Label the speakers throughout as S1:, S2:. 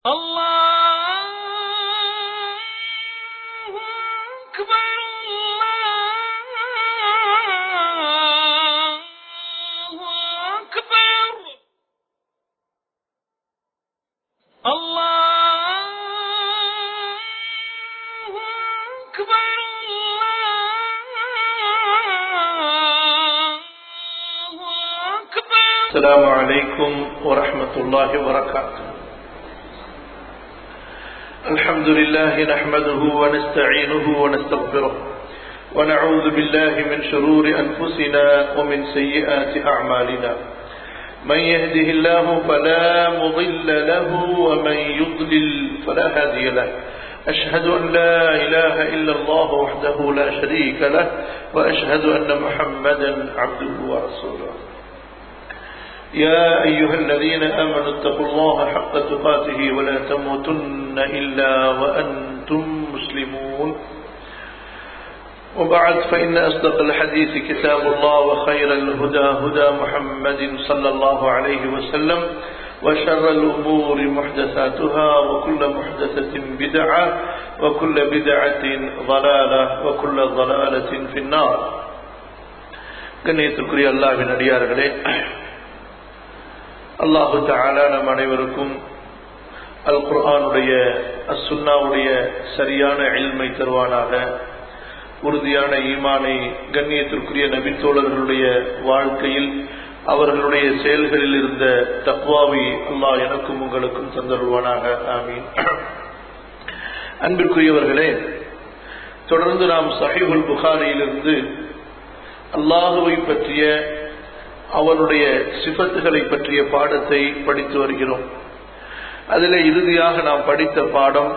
S1: الله أكبر الله أكبر الله أكبر الله أكبر
S2: السلام عليكم ورحمة الله وبركاته الحمد لله نحمده ونستعينه ونستغفره ونعوذ بالله من شرور أنفسنا ومن سيئات أعمالنا من يهده الله فلا مضل له ومن يضلل فلا هادي له أشهد أن لا إله إلا الله وحده لا شريك له وأشهد أن محمدا عبده ورسوله يا أيها الذين آمنوا اتقوا الله حق تقاته ولا تموتن إلا وأنتم مسلمون وبعد فإن أصدق الحديث كتاب الله وخير الهدى هدى محمد صلى الله عليه وسلم وشر الأمور محدثاتها وكل محدثة بدعة وكل بدعة ضلالة وكل ضلالة في النار கண்ணியத்திற்குரிய அல்லாஹ்வின் அடியார்களே அல்லாஹு தாலா நம் அனைவருக்கும் அல் குர்ஆனுடைய அசுன்னாவுடைய சரியான இல்மை தருவானாக உறுதியான ஈமானை கண்ணியத்திற்குரிய நபித்தோழர்களுடைய வாழ்க்கையில் அவர்களுடைய செயல்களில் இருந்த தக்வாவை அல்லாஹ் எனக்கும் உங்களுக்கும் தந்தருவானாக ஆமீன் அன்பிற்குரியவர்களே தொடர்ந்து நாம் சஹிபுல் புகாரியிலிருந்து அல்லாஹுவை பற்றிய அவனுடைய சிபத்துகளை பற்றிய பாடத்தை படித்து வருகிறோம் அதில் இறுதியாக நாம் படித்த பாடம்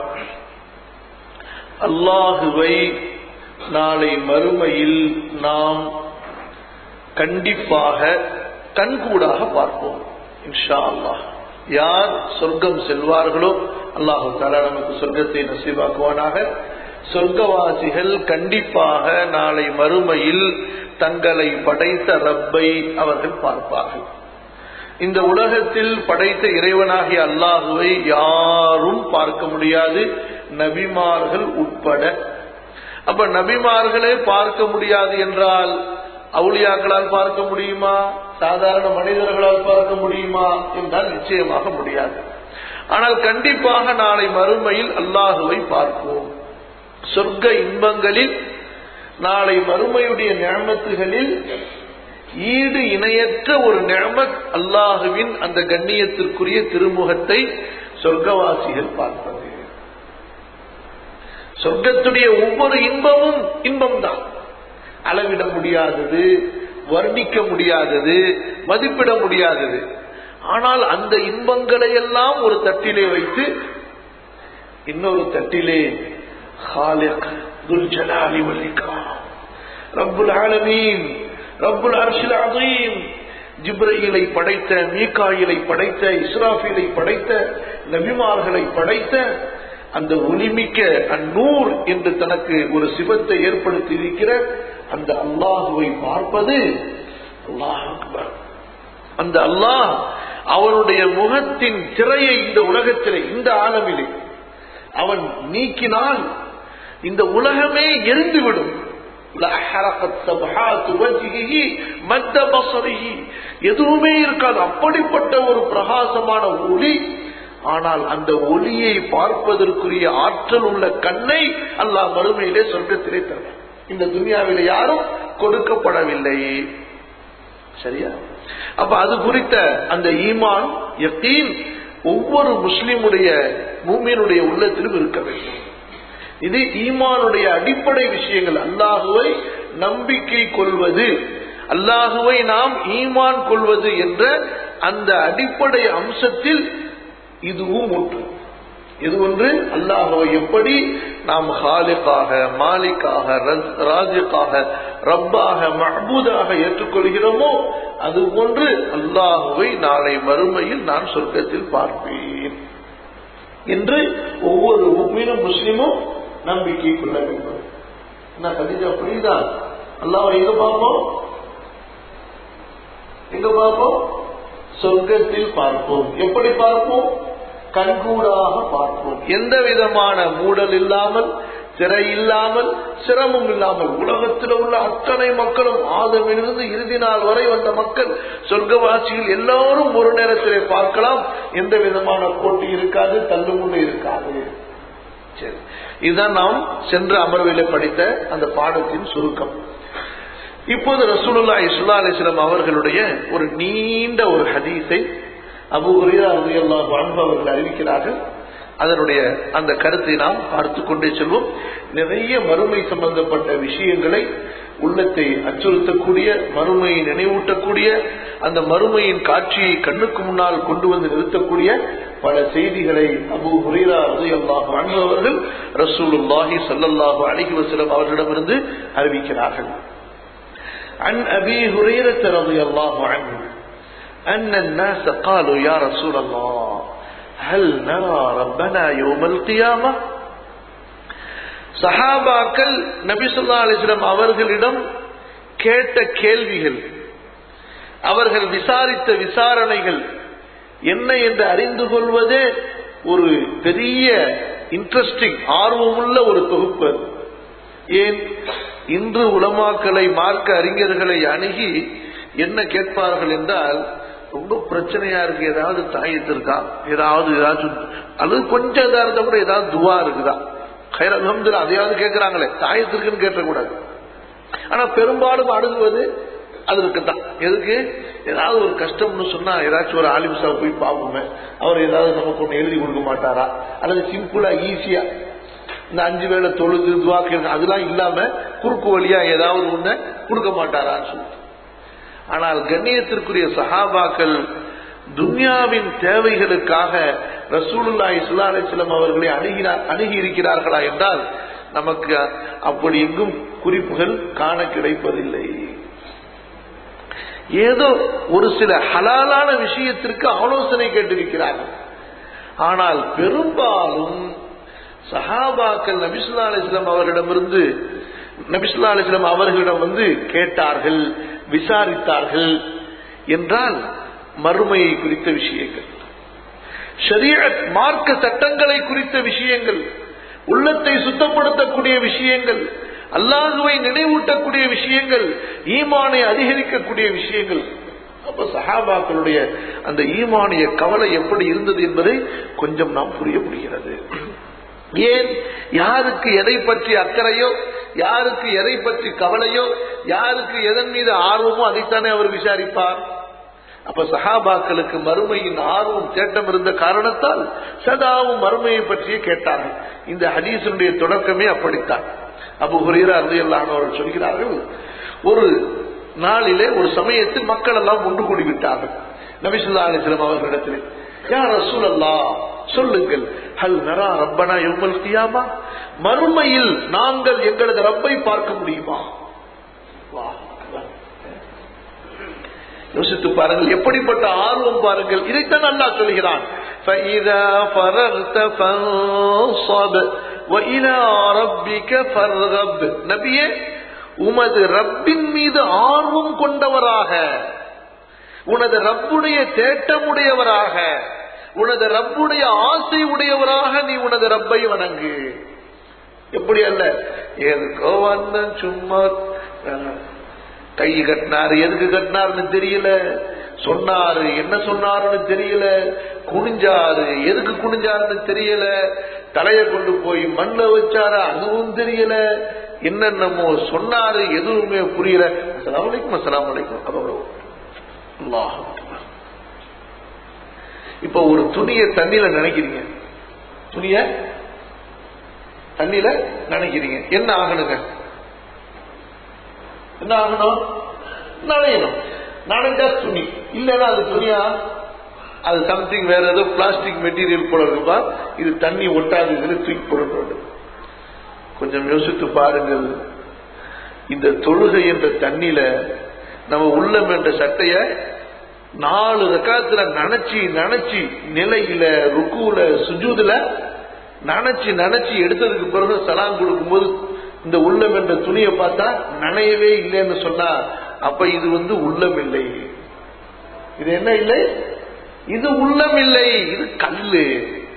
S2: அல்லாஹுவை நாளை மறுமையில் நாம் கண்டிப்பாக கண்கூடாக பார்ப்போம் இன்ஷா அல்லாஹ் யார் சொர்க்கம் செல்வார்களோ அல்லாஹு தாலா நமக்கு சொர்க்கத்தை நசீவாக்குவானாக சொர்க்கவாசிகள் கண்டிப்பாக நாளை மறுமையில் தங்களை படைத்த ரப்பை அவர்கள் பார்ப்பார்கள் இந்த உலகத்தில் படைத்த இறைவனாகிய அல்லாஹுவை யாரும் பார்க்க முடியாது நபிமார்கள் உட்பட அப்ப நபிமார்களே பார்க்க முடியாது என்றால் அவுளியாக்களால் பார்க்க முடியுமா சாதாரண மனிதர்களால் பார்க்க முடியுமா என்றால் நிச்சயமாக முடியாது ஆனால் கண்டிப்பாக நாளை மறுமையில் அல்லாஹுவை பார்ப்போம் சொர்க்க இன்பங்களில் நாளை மறுமையுடைய ஞாபகத்துகளில் ஈடு இணையற்ற ஒரு ஞாபக் அல்லாஹுவின் அந்த கண்ணியத்திற்குரிய திருமுகத்தை சொர்க்கவாசிகள் பார்ப்பது சொர்க்கத்துடைய ஒவ்வொரு இன்பமும் இன்பம் தான் அளவிட முடியாதது வர்ணிக்க முடியாதது மதிப்பிட முடியாதது ஆனால் அந்த இன்பங்களை எல்லாம் ஒரு தட்டிலே வைத்து இன்னொரு தட்டிலே ஹாலிக் துல்ஜலாலி வலிகாம் ரப்புல் ஆலமீன் ரப்புல் அர்ஷில் அதீம் ஜிப்ரையிலை படைத்த மீகாயிலை படைத்த இஸ்ராஃபிலை படைத்த நபிமார்களை படைத்த அந்த ஒளிமிக்க அந்நூர் என்று தனக்கு ஒரு சிவத்தை ஏற்படுத்தி இருக்கிற அந்த அல்லாஹுவை பார்ப்பது அல்லாஹ் அக்பர் அந்த அல்லாஹ் அவனுடைய முகத்தின் திரையை இந்த உலகத்திலே இந்த ஆலமிலே அவன் நீக்கினால் இந்த உலகமே எரிந்துவிடும் எதுவுமே இருக்காது அப்படிப்பட்ட ஒரு பிரகாசமான ஒளி ஆனால் அந்த ஒளியை பார்ப்பதற்குரிய ஆற்றல் உள்ள கண்ணை அல்லாஹ் மறுமையிலே சொர்க்கத்திலே தருவார் இந்த துனியாவில யாரும் கொடுக்கப்படவில்லை சரியா அப்ப அது குறித்த அந்த ஈமான் யத்தீன் ஒவ்வொரு முஸ்லிமுடைய மூமியனுடைய உள்ளத்திலும் இருக்க வேண்டும் இது ஈமானுடைய அடிப்படை விஷயங்கள் அல்லாஹுவை நம்பிக்கை கொள்வது அல்லாஹுவை நாம் ஈமான் கொள்வது என்ற அந்த அடிப்படை அம்சத்தில் இதுவும் ஒன்று இது ஒன்று அல்லாஹுவை எப்படி நாம் ஹாலிக்காக மாலிக்காக ராஜிக்காக ரப்பாக மஹபூதாக ஏற்றுக்கொள்கிறோமோ அது போன்று அல்லாஹுவை நாளை மறுமையில் நான் சொர்க்கத்தில் பார்ப்பேன் என்று ஒவ்வொரு முக்மீனும் முஸ்லிமும் நம்பிக்கை கொள்ள வேண்டும் என்ன கதிஜா புரியுதா அல்லாஹ் எங்க பார்ப்போம் எங்க பார்ப்போம் சொர்க்கத்தில் பார்ப்போம் எப்படி பார்ப்போம் கண்கூடாக பார்ப்போம் எந்த விதமான மூடல் இல்லாமல் திரை இல்லாமல் சிரமம் இல்லாமல் உலகத்தில் உள்ள அத்தனை மக்களும் ஆதமிலிருந்து இறுதி நாள் வரை வந்த மக்கள் சொர்க்கவாசிகள் எல்லாரும் ஒரு நேரத்திலே பார்க்கலாம் எந்த விதமான போட்டி இருக்காது தள்ளுமுள்ளு இருக்காது சரி இதுதான் நாம் சென்ற அமர்விலே படித்த அந்த பாடத்தின் சுருக்கம் இப்போது ரசூலுல்லா இஸ்லா அலிஸ்லாம் அவர்களுடைய ஒரு நீண்ட ஒரு ஹதீஸை அபு ஹுரேரா ரலியல்லாஹு அன்ஹு அவர்கள் அறிவிக்கிறார்கள் அதனுடைய அந்த கருத்தை நாம் பார்த்து கொண்டே செல்வோம் நிறைய மறுமை சம்பந்தப்பட்ட விஷயங்களை உள்ளத்தை அச்சுறுத்தக்கூடிய மறுமையை நினைவூட்டக்கூடிய அந்த மறுமையின் காட்சியை கண்ணுக்கு முன்னால் கொண்டு வந்து நிறுத்தக்கூடிய பல செய்திகளை அபு ஹுரேரா ரலியல்லாஹு அன்ஹு அவர்கள் ரசூலுல்லாஹி ஸல்லல்லாஹு அலைஹி வஸல்லம் அவர்களிடமிருந்து அறிவிக்கிறார்கள் عن أبي هريرة رضي الله عنه أن الناس قالوا يا رسول الله هل نرى ربنا يوم القيامة சஹாபாக்கள் நபி சொல்லா அலிஸ்லாம் அவர்களிடம் கேட்ட கேள்விகள் அவர்கள் விசாரித்த விசாரணைகள் என்ன என்று அறிந்து கொள்வதே ஒரு பெரிய இன்ட்ரெஸ்டிங் ஆர்வமுள்ள ஒரு தொகுப்பு ஏன் இன்று உலமாக்களை மார்க்க அறிஞர்களை அணுகி என்ன கேட்பார்கள் என்றால் ரொம்ப பிரச்சனையா இருக்கு ஏதாவது தாயத்து இருக்கா ஏதாவது ஏதாச்சும் அல்லது கொஞ்சம் இதா இருந்தா கூட ஏதாவது துவா இருக்குதா கைர் அலமதுல அதையாவது கேட்கிறாங்களே தாயத்து இருக்குன்னு கேட்டக்கூடாது ஆனா பெரும்பாலும் அணுகுவது அதற்கு தான் எதுக்கு ஏதாவது ஒரு கஷ்டம்னு சொன்னா ஏதாச்சும் ஒரு ஆலிம்சா போய் பார்ப்போமே அவர் ஏதாவது நமக்கு ஒண்ணு எழுதி கொடுக்க மாட்டாரா அல்லது சிம்பிளா ஈஸியா இந்த அஞ்சு வேளை தொழுது துவா கேட்க அதெல்லாம் இல்லாம குறுக்கு வழியா ஏதாவது ஒண்ணு கொடுக்க மாட்டாரான்னு சொல்லிட்டு ஆனால் கண்ணியத்திற்குரிய சஹாபாக்கள் துன்யாவின் தேவைகளுக்காக ரசூலுல்லா இஸ்லா அலிஸ்லாம் அவர்களை அணுகினார் அணுகி இருக்கிறார்களா என்றால் நமக்கு அப்படி எங்கும் குறிப்புகள் காண கிடைப்பதில்லை ஏதோ ஒரு சில ஹலாலான விஷயத்திற்கு ஆலோசனை கேட்டிருக்கிறார்கள் ஆனால் பெரும்பாலும் சஹாபாக்கள் நபிசுல்லா அலிஸ்லாம் அவர்களிடமிருந்து நபிசுல்லா அலிஸ்லாம் அவர்களிடம் வந்து கேட்டார்கள் விசாரித்தார்கள் என்றால் மறுமையை குறித்த விஷயங்கள் ஷரியத் மார்க்க சட்டங்களை குறித்த விஷயங்கள் உள்ளத்தை சுத்தப்படுத்தக்கூடிய விஷயங்கள் அல்லாஹுவை நினைவூட்டக்கூடிய விஷயங்கள் ஈமானை அதிகரிக்கக்கூடிய விஷயங்கள் அப்ப சஹாபாக்களுடைய அந்த ஈமானிய கவலை எப்படி இருந்தது என்பதை கொஞ்சம் நாம் புரிய முடிகிறது ஏன் யாருக்கு எதை பற்றி அக்கறையோ யாருக்கு எதை பற்றி கவலையோ யாருக்கு எதன் மீது ஆர்வமோ அதைத்தானே அவர் விசாரிப்பார் அப்ப சஹாபாக்களுக்கு மறுமையின் ஆர்வம் தேட்டம் இருந்த காரணத்தால் சதாவும் மறுமையை பற்றியே கேட்டார்கள் இந்த ஹதீசனுடைய தொடக்கமே அப்படித்தான் அபு ஹுரீரா அருதையல்லானவர்கள் சொல்கிறார்கள் ஒரு நாளிலே ஒரு சமயத்தில் மக்கள் எல்லாம் ஒன்று கூடி விட்டார்கள் நபிசுல்லா அலிஸ்லாம் அவர்களிடத்திலே யார் ரசூல் அல்லா சொல்லுங்கள் ஹல் நரா ரப்பனா யௌமல் கியாமா மறுமையில் நாங்கள் எங்களது ரப்பை பார்க்க முடியுமா யோசித்து பாருங்கள் எப்படிப்பட்ட ஆர்வம் பாருங்கள் இதைத்தான் அல்லா சொல்கிறான் فَإِذَا فَرَغْتَ فَانصَبْ وَإِلَى رَبِّكَ فَارْغَبْ நபியே உமது ரப்பின் மீது ஆர்வம் கொண்டவராக உனது ரப்புடைய தேட்டமுடையவராக உனது ரப்புடைய ஆசை உடையவராக நீ உனது ரப்பை வணங்கு எப்படி அல்ல எதுக்கோ வந்த சும்மா கை கட்டினாரு எதுக்கு கட்டினாருன்னு தெரியல சொன்னாரு என்ன சொன்னாருன்னு தெரியல குனிஞ்சாரு எதுக்கு குனிஞ்சாருன்னு தெரியல தலைய கொண்டு போய் மண்ல வச்சாரு அதுவும் தெரியல என்னென்னமோ சொன்னாரு எதுவுமே புரியல அஸ்லாம் வலைக்கும் அஸ்லாம் வலைக்கும் அதோட அல்லாஹ் இப்ப ஒரு துணிய தண்ணியில நினைக்கிறீங்க துணிய தண்ணியில நினைக்கிறீங்க என்ன ஆகணுங்க என்ன ஆகணும் நனையணும் நனைஞ்சா துணி இல்லைன்னா அது துணியா அது சம்திங் வேற ஏதோ பிளாஸ்டிக் மெட்டீரியல் போல இருக்குப்பா இது தண்ணி ஒட்டாது இதுல தூக்கி போட வேண்டும் கொஞ்சம் யோசித்து பாருங்கள் இந்த தொழுகை என்ற தண்ணியில நம்ம உள்ளம் என்ற சட்டைய நாலு ரக்காத்துல நனைச்சி நனைச்சி நிலையில ருக்குல சுஜூதுல நனைச்சி நனைச்சி எடுத்ததுக்கு பிறகு சலாம் கொடுக்கும்போது இந்த உள்ளம் என்ற துணியை பார்த்தா நனையவே இல்லைன்னு சொன்னா அப்ப இது வந்து உள்ளம் இல்லை இது என்ன இல்லை இது உள்ளம் இல்லை இது கல்லு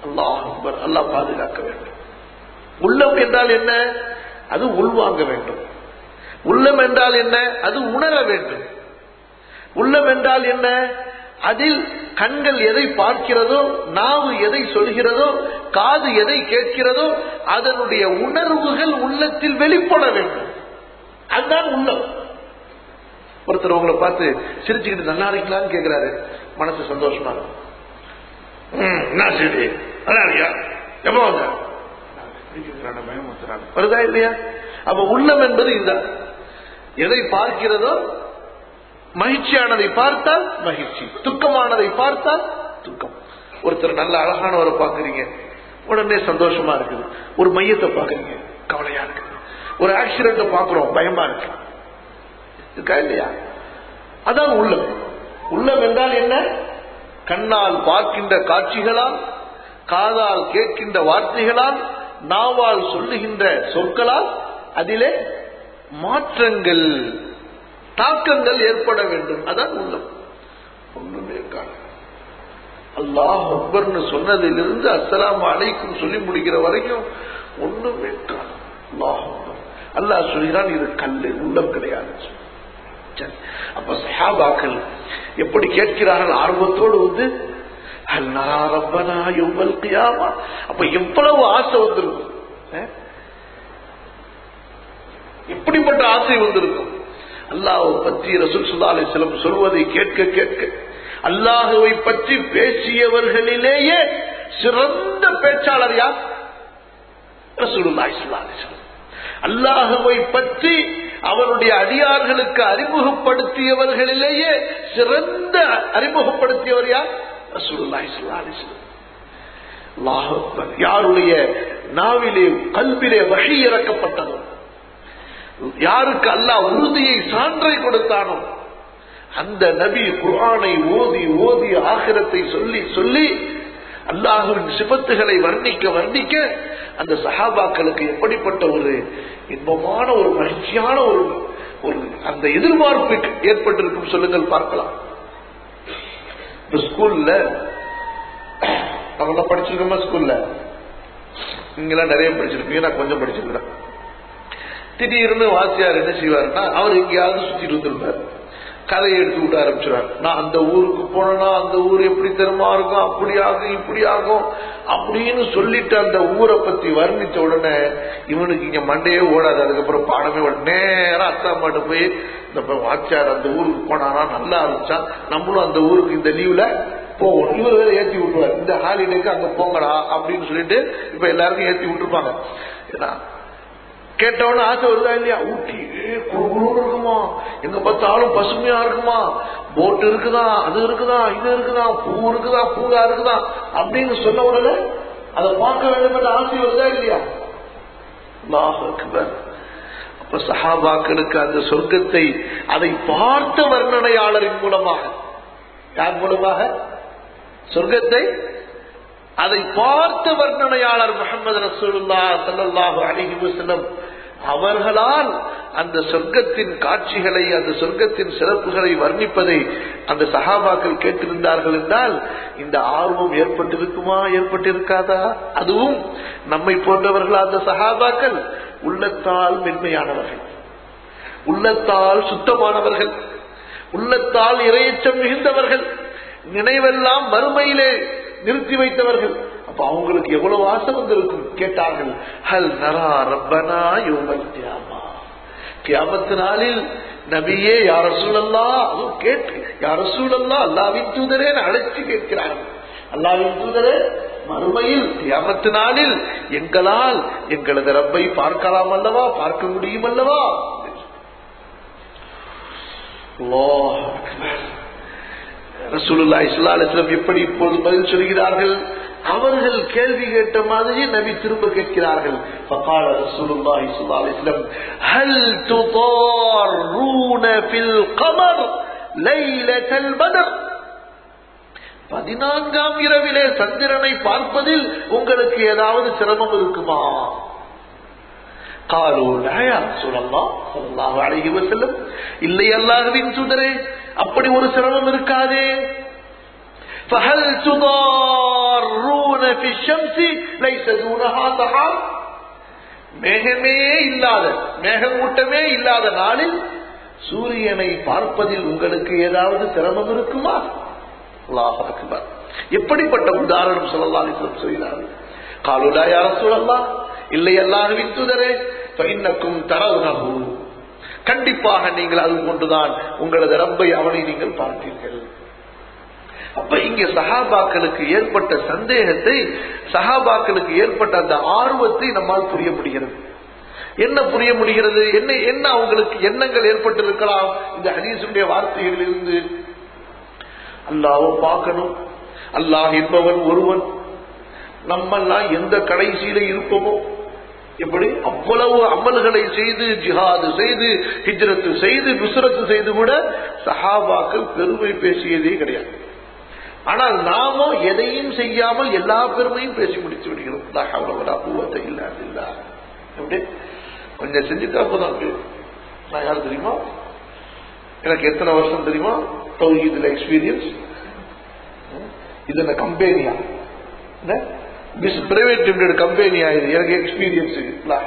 S2: அல்லாஹ் அக்பர் அல்லாஹ் பாதுகாக்க வேண்டும் உள்ளம் என்றால் என்ன அது உள்வாங்க வேண்டும் உள்ளம் என்றால் என்ன அது உணர வேண்டும் உள்ளம் என்றால் என்ன அதில் கண்கள் எதை பார்க்கிறதோ நாவு எதை சொல்கிறதோ காது எதை கேட்கிறதோ அதனுடைய உணர்வுகள் உள்ளத்தில் வெளிப்பட வேண்டும் அதுதான் உள்ளம் ஒருத்தர் உங்களை பார்த்து சிரிச்சுக்கிட்டு நல்லா இருக்கலாம்னு கேட்கிறாரு மனசு சந்தோஷமா இருக்கும் ம், என்ன சரி நல்லா இருக்கியா எப்போ வந்த பயமுறுத்துறாங்க. வருதா இல்லையா அப்ப உள்ளம் என்பது இதுதான் எதை பார்க்கிறதோ மகிழ்ச்சியானதை பார்த்தால் மகிழ்ச்சி துக்கமானதை பார்த்தால் துக்கம் ஒருத்தர் நல்ல அழகானவரை பார்க்கறீங்க உடனே சந்தோஷமா இருக்குது ஒரு மையத்தை பார்க்கறீங்க கவலையா இருக்குது ஒரு ஆக்சிடென்ட்டை பார்க்கிறோம் பயமா இருக்கு இருக்கா இல்லையா அதான் உள்ளம் உள்ளம் என்றால் என்ன கண்ணால் பார்க்கின்ற காட்சிகளால் காதால் கேட்கின்ற வார்த்தைகளால் நாவால் சொல்லுகின்ற சொற்களால் அதிலே மாற்றங்கள் தாக்கங்கள் ஏற்பட வேண்டும் அதான் உள்ளம் ஒண்ணுமே காணும் அல்லாஹ் அக்பர்னு சொன்னதிலிருந்து அஸ்ஸலாமு அலைக்கும் சொல்லி முடிக்கிற வரைக்கும் ஒண்ணுமே காணும் அல்லாஹ் அக்பர் அல்லாஹ் சொல்கிறான் இது கல்லு உள்ளம் கிடையாது சரி. அப்ப சஹாபாக்கள் எப்படி கேட்கிறார்கள் ஆர்வத்தோடு வந்து "ஹல் நரா ரப்பனா யௌமல் கியாமா?" அப்ப எவ்வளவு ஆசை வந்திருக்கும் அஹ்? எப்படிப்பட்ட ஆசை வந்திருக்கும் அல்லாஹ்வை பற்றி ரசூல் ஸல்லல்லாஹு அலைஹி வஸல்லம் சொல்வதை கேட்க கேட்க அல்லாஹுவை பற்றி பேசியவர்களிலேயே சிறந்த பேச்சாளர் யார் ரசூலுல்லாஹி ஸல்லல்லாஹு அலைஹி வஸல்லம் அல்லாஹுவை பற்றி அவருடைய அடியார்களுக்கு அறிமுகப்படுத்தியவர்களிலேயே சிறந்த அறிமுகப்படுத்தியவர் யார் ரசூலுல்லாஹி ஸல்லல்லாஹு அலைஹி வஸல்லம் அல்லாஹ் அக்பர். யாருடைய நாவிலே கல்விலே வகை இறக்கப்பட்டதோ யாருக்கு அல்லாஹ் உறுதியை சான்றை கொடுத்தானோ அந்த நபி குர்ஆனை ஓதி ஓதி ஆகிரத்தை சொல்லி சொல்லி அல்லாஹுவின் சிபத்துகளை வர்ணிக்க வர்ணிக்க அந்த சஹாபாக்களுக்கு எப்படிப்பட்ட ஒரு இன்பமான ஒரு மகிழ்ச்சியான ஒரு ஒரு அந்த எதிர்பார்ப்பு ஏற்பட்டிருக்கும் சொல்லுங்கள் பார்க்கலாம் இப்ப ஸ்கூல்ல நம்ம படிச்சிருக்கோமா ஸ்கூல்ல நீங்களாம் நிறைய படிச்சிருப்பீங்க நான் கொஞ்சம் படிச்சிருக்கிறேன் திடீர்னு வாத்தியார் என்ன செய்வாருன்னா அவர் எங்கேயாவது சுத்திட்டு வந்திருப்பார் கதையை எடுத்து விட ஆரம்பிச்சிருவார் நான் அந்த ஊருக்கு போனேன்னா அந்த ஊர் எப்படி தெரியுமா இருக்கும் அப்படி ஆகும் இப்படி ஆகும் அப்படின்னு சொல்லிட்டு அந்த ஊரை பத்தி வர்ணிச்ச உடனே இவனுக்கு இங்க மண்டையே ஓடாது அதுக்கப்புறம் பாடமே ஓட நேரம் அத்தா மாட்டு போய் இந்த ப- வாத்தியார் அந்த ஊருக்கு போனானா நல்லா இருந்துச்சா நம்மளும் அந்த ஊருக்கு இந்த லீவ்ல போவோம் இவர் வேற ஏத்தி விட்டுருவார் இந்த ஹாலிடேக்கு அங்க போங்கடா அப்படின்னு சொல்லிட்டு இப்ப எல்லாருக்கும் ஏத்தி விட்டுருப்பாங்க ஏன்னா கேட்டவன ஆசை வருதா இல்லையா ஊட்டி குறுகுறு இருக்குமா எங்க பார்த்தாலும் பசுமையா இருக்குமா போட் இருக்குதா அது இருக்குதா இது இருக்குதா பூ இருக்குதா பூங்கா இருக்குதா அப்படின்னு சொன்ன உடனே அதை பார்க்க வேண்டும் என்ற ஆசை வருதா இல்லையா அல்லாஹ் அக்பர். அப்ப சஹாபாக்களுக்கு அந்த சொர்க்கத்தை அதை பார்த்த வர்ணனையாளரின் மூலமாக யார் மூலமாக சொர்க்கத்தை அதை பார்த்த வர்ணனையாளர் முகமது ரசூலுல்லா ஸல்லல்லாஹு அலைஹி வஸல்லம் அவர்களால் அந்த சொர்க்கத்தின் காட்சிகளை அந்த சொர்க்கத்தின் சிறப்புகளை வர்ணிப்பதை அந்த சஹாபாக்கள் கேட்டிருந்தார்கள் என்றால் இந்த ஆர்வம் ஏற்பட்டிருக்குமா ஏற்பட்டிருக்காதா அதுவும் நம்மை போன்றவர்கள் அந்த சஹாபாக்கள் உள்ளத்தால் மென்மையானவர்கள் உள்ளத்தால் சுத்தமானவர்கள் உள்ளத்தால் இரையச்சம் மிகுந்தவர்கள் நினைவெல்லாம் மறுமையிலே நிறுத்தி வைத்தவர்கள் அப்ப அவங்களுக்கு எவ்வளவு ஆசை வந்திருக்கும் கேட்டார்கள் ஹல் நரா ரப்பனா யோமல் கியாமா கியாமத்து நாளில் நபியே யார சூழல்லா அதுவும் கேட்டு யார சூழல்லா அல்லாவின் தூதரே அழைச்சு கேட்கிறார்கள் அல்லாவின் தூதரே மறுமையில் கியாமத்து நாளில் எங்களால் எங்களது ரப்பை பார்க்கலாம் அல்லவா பார்க்க முடியும் அல்லவா அல்லாஹ் அக்பர். ரசூலுல்லாஹி ஸல்லல்லாஹு அலைஹி வஸல்லம் எப்படி இப்போது பதில் சொல்கிறார்கள் அவர்கள் கேள்வி கேட்ட மாதிரி நபி திரும்ப கேட்கிறார்கள் فقال رسول الله صلى الله عليه وسلم هل تضارون في القمر ليلة البدر பதினான்காம் இரவிலே சந்திரனை பார்ப்பதில் உங்களுக்கு ஏதாவது சிரமம் இருக்குமா قالوا لا يا رسول الله صلى الله عليه وسلم இல்லை அல்லாஹ்வின் தூதரே அப்படி ஒரு சிரமம் இருக்காதே فهل تضارون في الشمس ليس دونها سحاب மேகமே இல்லாத மேகமூட்டமே இல்லாத நாளில் சூரியனை பார்ப்பதில் உங்களுக்கு ஏதாவது சிரமம் இருக்குமா அல்லாஹ் அக்பர் எப்படிப்பட்ட உதாரணம் சொல்லலாம் சொல்கிறார்கள் காலுலா யார சூழல்லாம் இல்லை அல்லாஹுவின் தூதரே இன்னக்கும் தரவுணவு கண்டிப்பாக நீங்கள் அது கொண்டுதான் உங்களது ரப்பை அவனை நீங்கள் பார்த்தீர்கள் அப்ப இங்க சஹாபாக்களுக்கு ஏற்பட்ட சந்தேகத்தை சஹாபாக்களுக்கு ஏற்பட்ட அந்த ஆர்வத்தை நம்மால் புரிய முடிகிறது என்ன புரிய முடிகிறது என்ன என்ன அவங்களுக்கு எண்ணங்கள் ஏற்பட்டிருக்கலாம் இந்த ஹதீசுடைய வார்த்தைகளில் இருந்து அல்லாஹ் பார்க்கணும் அல்லாஹ் என்பவன் ஒருவன் நம்மெல்லாம் எந்த கடைசியில இருப்போமோ எப்படி அவ்வளவு அமல்களை செய்து ஜிஹாது செய்து ஹிஜ்ரத்து செய்து நுசரத்து செய்து கூட சஹாபாக்கள் பெருமை பேசியதே கிடையாது ஆனால் நாமோ எதையும் செய்யாமல் எல்லா பெருமையும் பேசி முடித்து விடுகிறோம் பூவத்தை இல்லா எப்படி கொஞ்சம் செஞ்சுட்டா போதும் நான் யார் தெரியுமா எனக்கு எத்தனை வருஷம் தெரியுமா இதுல எக்ஸ்பீரியன்ஸ் இது என்ன கம்பெனியா பிரைவேட் லிமிடெட் கம்பெனியா இது எனக்கு எக்ஸ்பீரியன்ஸ்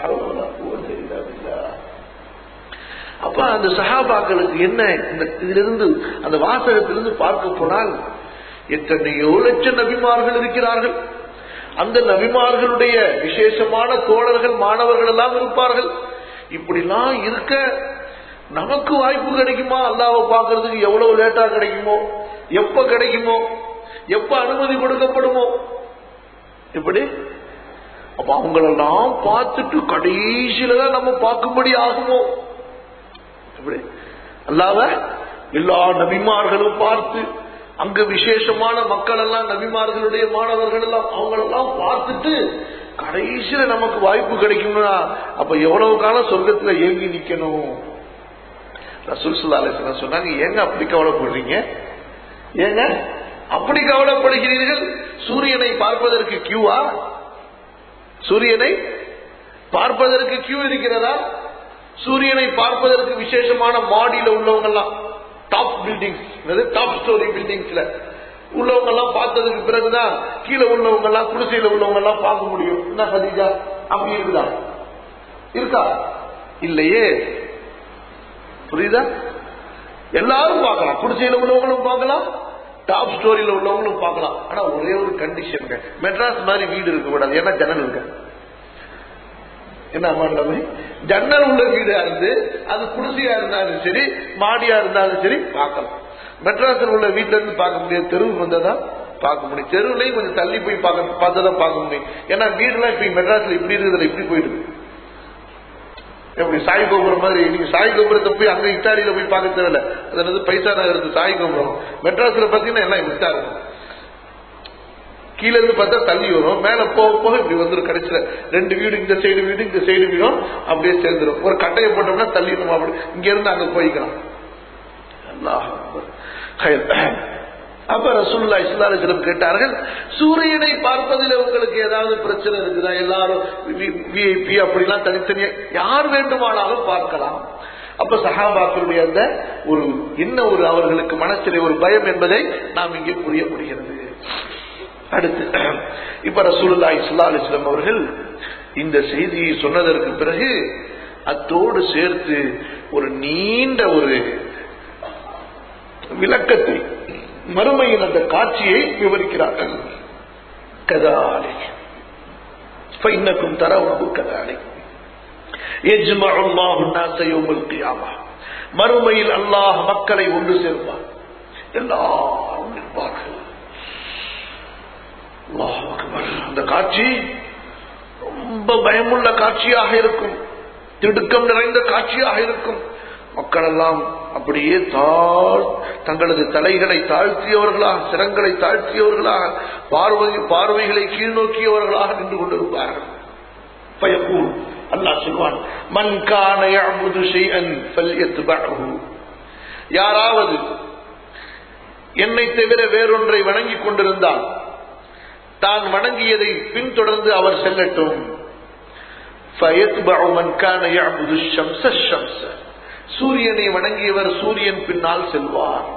S2: அப்ப அந்த சகாபாக்களுக்கு என்ன இந்த இதிலிருந்து அந்த வாசகத்திலிருந்து பார்க்க போனால் எத்தனையோ லட்சம் நபிமார்கள் இருக்கிறார்கள் அந்த நபிமார்களுடைய விசேஷமான தோழர்கள் மாணவர்கள் எல்லாம் இருப்பார்கள் இப்படிலாம் இருக்க நமக்கு வாய்ப்பு கிடைக்குமா அல்லாவை பார்க்கறதுக்கு எவ்வளவு லேட்டா கிடைக்குமோ எப்ப கிடைக்குமோ எப்ப அனுமதி கொடுக்கப்படுமோ இப்படி அப்ப அவங்களெல்லாம் பார்த்துட்டு கடைசியில தான் நம்ம பார்க்கும்படி ஆகுமோ இப்படி அல்லாவ எல்லா நபிமார்களும் பார்த்து அங்க விசேஷமான மக்கள் எல்லாம் நபிமார்களுடைய மாணவர்கள் எல்லாம் அவங்களெல்லாம் பார்த்துட்டு கடைசியில நமக்கு வாய்ப்பு கிடைக்கும்னா அப்ப எவ்வளவு காலம் சொர்க்கத்துல ஏங்கி நிக்கணும் ரசூல் சுல்லா அலிஸ்லாம் சொன்னாங்க ஏங்க அப்படி கவலைப்படுறீங்க ஏங்க அப்படி கவலைப்படுகிறீர்கள் சூரியனை பார்ப்பதற்கு கியூவா சூரியனை பார்ப்பதற்கு கியூ இருக்கிறதா சூரியனை பார்ப்பதற்கு விசேஷமான மாடியில உள்ளவங்க எல்லாம் டாப் பில்டிங்ஸ் டாப் ஸ்டோரி பில்டிங்ஸ்ல உள்ளவங்க எல்லாம் பார்த்ததுக்கு பிறகுதான் கீழே உள்ளவங்க எல்லாம் குடிசையில உள்ளவங்க எல்லாம் பார்க்க முடியும் என்ன சதீஜா அப்படி இருக்குதா இருக்கா இல்லையே புரியுதா எல்லாரும் பார்க்கலாம் குடிசையில உள்ளவங்களும் பார்க்கலாம் டாப் ஸ்டோரியில உள்ளவங்களும் பார்க்கலாம் ஆனா ஒரே ஒரு கண்டிஷன் மெட்ராஸ் மாதிரி வீடு இருக்க கூடாது ஏன்னா ஜன்னல் இருக்கு என்ன மண்டபம் ஜன்னல் உள்ள வீடா இருந்து அது குடிசையா இருந்தாலும் சரி மாடியா இருந்தாலும் சரி பார்க்கலாம் மெட்ராஸில் உள்ள வீட்டுல இருந்து பார்க்க முடியாது தெருவுக்கு வந்ததான் பார்க்க முடியும் தெருவுலையும் கொஞ்சம் தள்ளி போய் பார்க்க பார்த்ததான் பார்க்க முடியும் ஏன்னா வீடுலாம் இப்ப மெட்ராஸ்ல இப்படி இருக்குதுல இப்படி போயிடுது எப்படி சாய் கோபுரம் மாதிரி நீங்க சாய் கோபுரத்தை போய் அங்க இத்தாலியில போய் பார்க்க தேவையில்ல அது என்னது பைசா நகரத்து சாய் கோபுரம் மெட்ராஸ்ல பாத்தீங்கன்னா எல்லாம் இப்படித்தான் இருக்கும் கீழ இருந்து பார்த்தா தள்ளி வரும் மேல போக போக இப்படி வந்துடும் கடைசியில ரெண்டு வீடு இந்த சைடு வீடு இந்த சைடு வீடும் அப்படியே சேர்ந்துடும் ஒரு கட்டையை போட்டோம்னா தள்ளிடணும் அப்படி இங்க இருந்து அங்க போய்க்கலாம் அப்ப ரசூல்லா இஸ்லாலிஸ்லம் கேட்டார்கள் சூரியனை பார்ப்பதில் உங்களுக்கு ஏதாவது பிரச்சனை இருக்குதா எல்லாரும் விஐபி அப்படிலாம் தனித்தனியா யார் வேண்டுமானாலும் பார்க்கலாம் அப்ப சஹாபாக்களுடைய அந்த ஒரு என்ன ஒரு அவர்களுக்கு மனசிலே ஒரு பயம் என்பதை நாம் இங்கே புரிய முடிகிறது அடுத்து இப்ப ரசூலுல்லா இஸ்லா அலிஸ்லாம் அவர்கள் இந்த செய்தியை சொன்னதற்கு பிறகு அத்தோடு சேர்த்து ஒரு நீண்ட ஒரு விளக்கத்தை மறுமையின் அந்த காட்சியை விவரிக்கிறார்கள் கதாலை இன்னக்கும் தரவு கதாலை மறுமையில் அல்லாஹ் மக்களை ஒன்று சேர்ப்பார் எல்லாரும் நிற்பார்கள் அந்த காட்சி ரொம்ப பயமுள்ள காட்சியாக இருக்கும் திடுக்கம் நிறைந்த காட்சியாக இருக்கும் மக்கள் எல்லாம் அப்படியே தாழ் தங்களது தலைகளை தாழ்த்தியவர்களாக சிரங்களை தாழ்த்தியவர்களாக பார்வை பார்வைகளை கீழ்நோக்கியவர்களாக நின்று கொண்டிருப்பார்கள் பயப்பூர் அல்லாஹ் சொல்வான் மன் கான யஅபுது ஷைஅன் ஃபல்யத்பஅஹு யாராவது என்னை தவிர வேறொன்றை வணங்கிக் கொண்டிருந்தால் தான் வணங்கியதை பின்தொடர்ந்து அவர் செல்லட்டும் فيتبع من كان يعبد الشمس الشمس சூரியனை வணங்கியவர் சூரியன் பின்னால் செல்வார்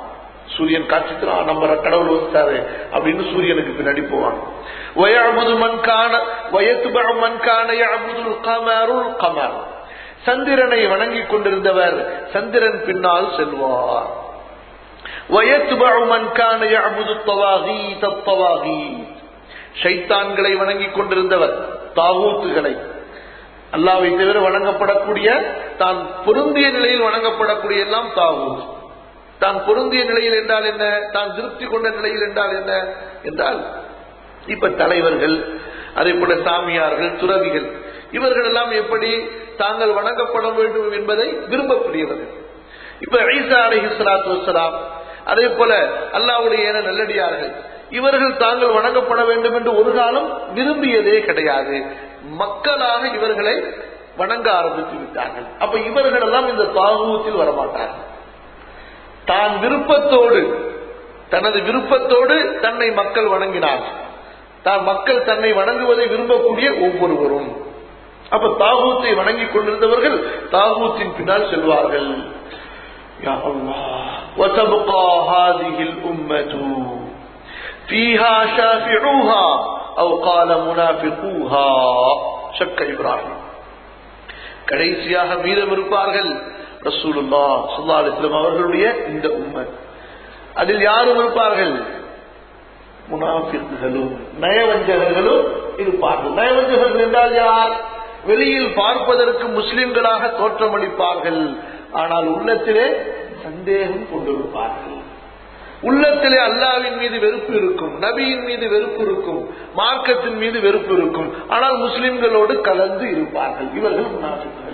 S2: சூரியன் காட்சி தரும், ஆ, நம்ம கடவுள் வந்துட்டாரு அப்படின்னு சூரியனுக்கு பின்னாடி போவாங்க வயஅபுது மன் கான வயத்துபஅ மன் கான யஅபுதுல் கமருல் கமர் சந்திரனை வணங்கிக் கொண்டிருந்தவர் சந்திரன் பின்னால் செல்வார் ويتبع من كان يعبد الطواغيت الطواغيت ஷைத்தான்களை வணங்கிக் கொண்டிருந்தவர் தாகூத்துகளை அல்லாவை தவிர வணங்கப்படக்கூடிய தான் பொருந்திய நிலையில் வணங்கப்படக்கூடிய எல்லாம் தாகூத் தான் பொருந்திய நிலையில் என்றால் என்ன தான் திருப்தி கொண்ட நிலையில் என்றால் என்ன என்றால் இப்ப தலைவர்கள் அதே போல சாமியார்கள் துறவிகள் இவர்கள் எல்லாம் எப்படி தாங்கள் வணங்கப்பட வேண்டும் என்பதை விரும்பக்கூடியவர்கள் இப்ப ஈசா அலைஹி ஸலாத்து வஸ்ஸலாம் அதே போல அல்லாஹ்வுடைய ஏன நல்லடியார்கள் இவர்கள் தாங்கள் வணங்கப்பட வேண்டும் என்று ஒரு காலம் விரும்பியதே கிடையாது மக்களாக இவர்களை வணங்க ஆரம்பித்து விட்டார்கள் அப்ப இவர்கள் எல்லாம் இந்த தாகூத்தில் வரமாட்டார்கள் தான் விருப்பத்தோடு தனது விருப்பத்தோடு தன்னை மக்கள் வணங்கினார் தான் மக்கள் தன்னை வணங்குவதை விரும்பக்கூடிய ஒவ்வொருவரும் அப்ப தாகூத்தை வணங்கிக் கொண்டிருந்தவர்கள் தாகூத்தின் பின்னால் செல்வார்கள் يا الله وتبقى هذه الأمة فيها شافعوها أو قال منافقوها شك إبراهيم கடைசியாக மீதம் இருப்பார்கள் ரசூலுல்லா சுல்லா அலிஸ்லாம் அவர்களுடைய இந்த உம்மத் அதில் யாரும் இருப்பார்கள் முனாஃபிக்குகளும் நயவஞ்சகர்களும் இருப்பார்கள் நயவஞ்சகர்கள் என்றால் யார் வெளியில் பார்ப்பதற்கு முஸ்லிம்களாக தோற்றமளிப்பார்கள் ஆனால் உள்ளத்திலே சந்தேகம் கொண்டிருப்பார்கள் உள்ளத்திலே அல்லாவின் மீது வெறுப்பு இருக்கும் நபியின் மீது வெறுப்பு இருக்கும் மார்க்கத்தின் மீது வெறுப்பு இருக்கும் ஆனால் முஸ்லிம்களோடு கலந்து இருப்பார்கள் இவர்கள் முனாஃபிக்குகள்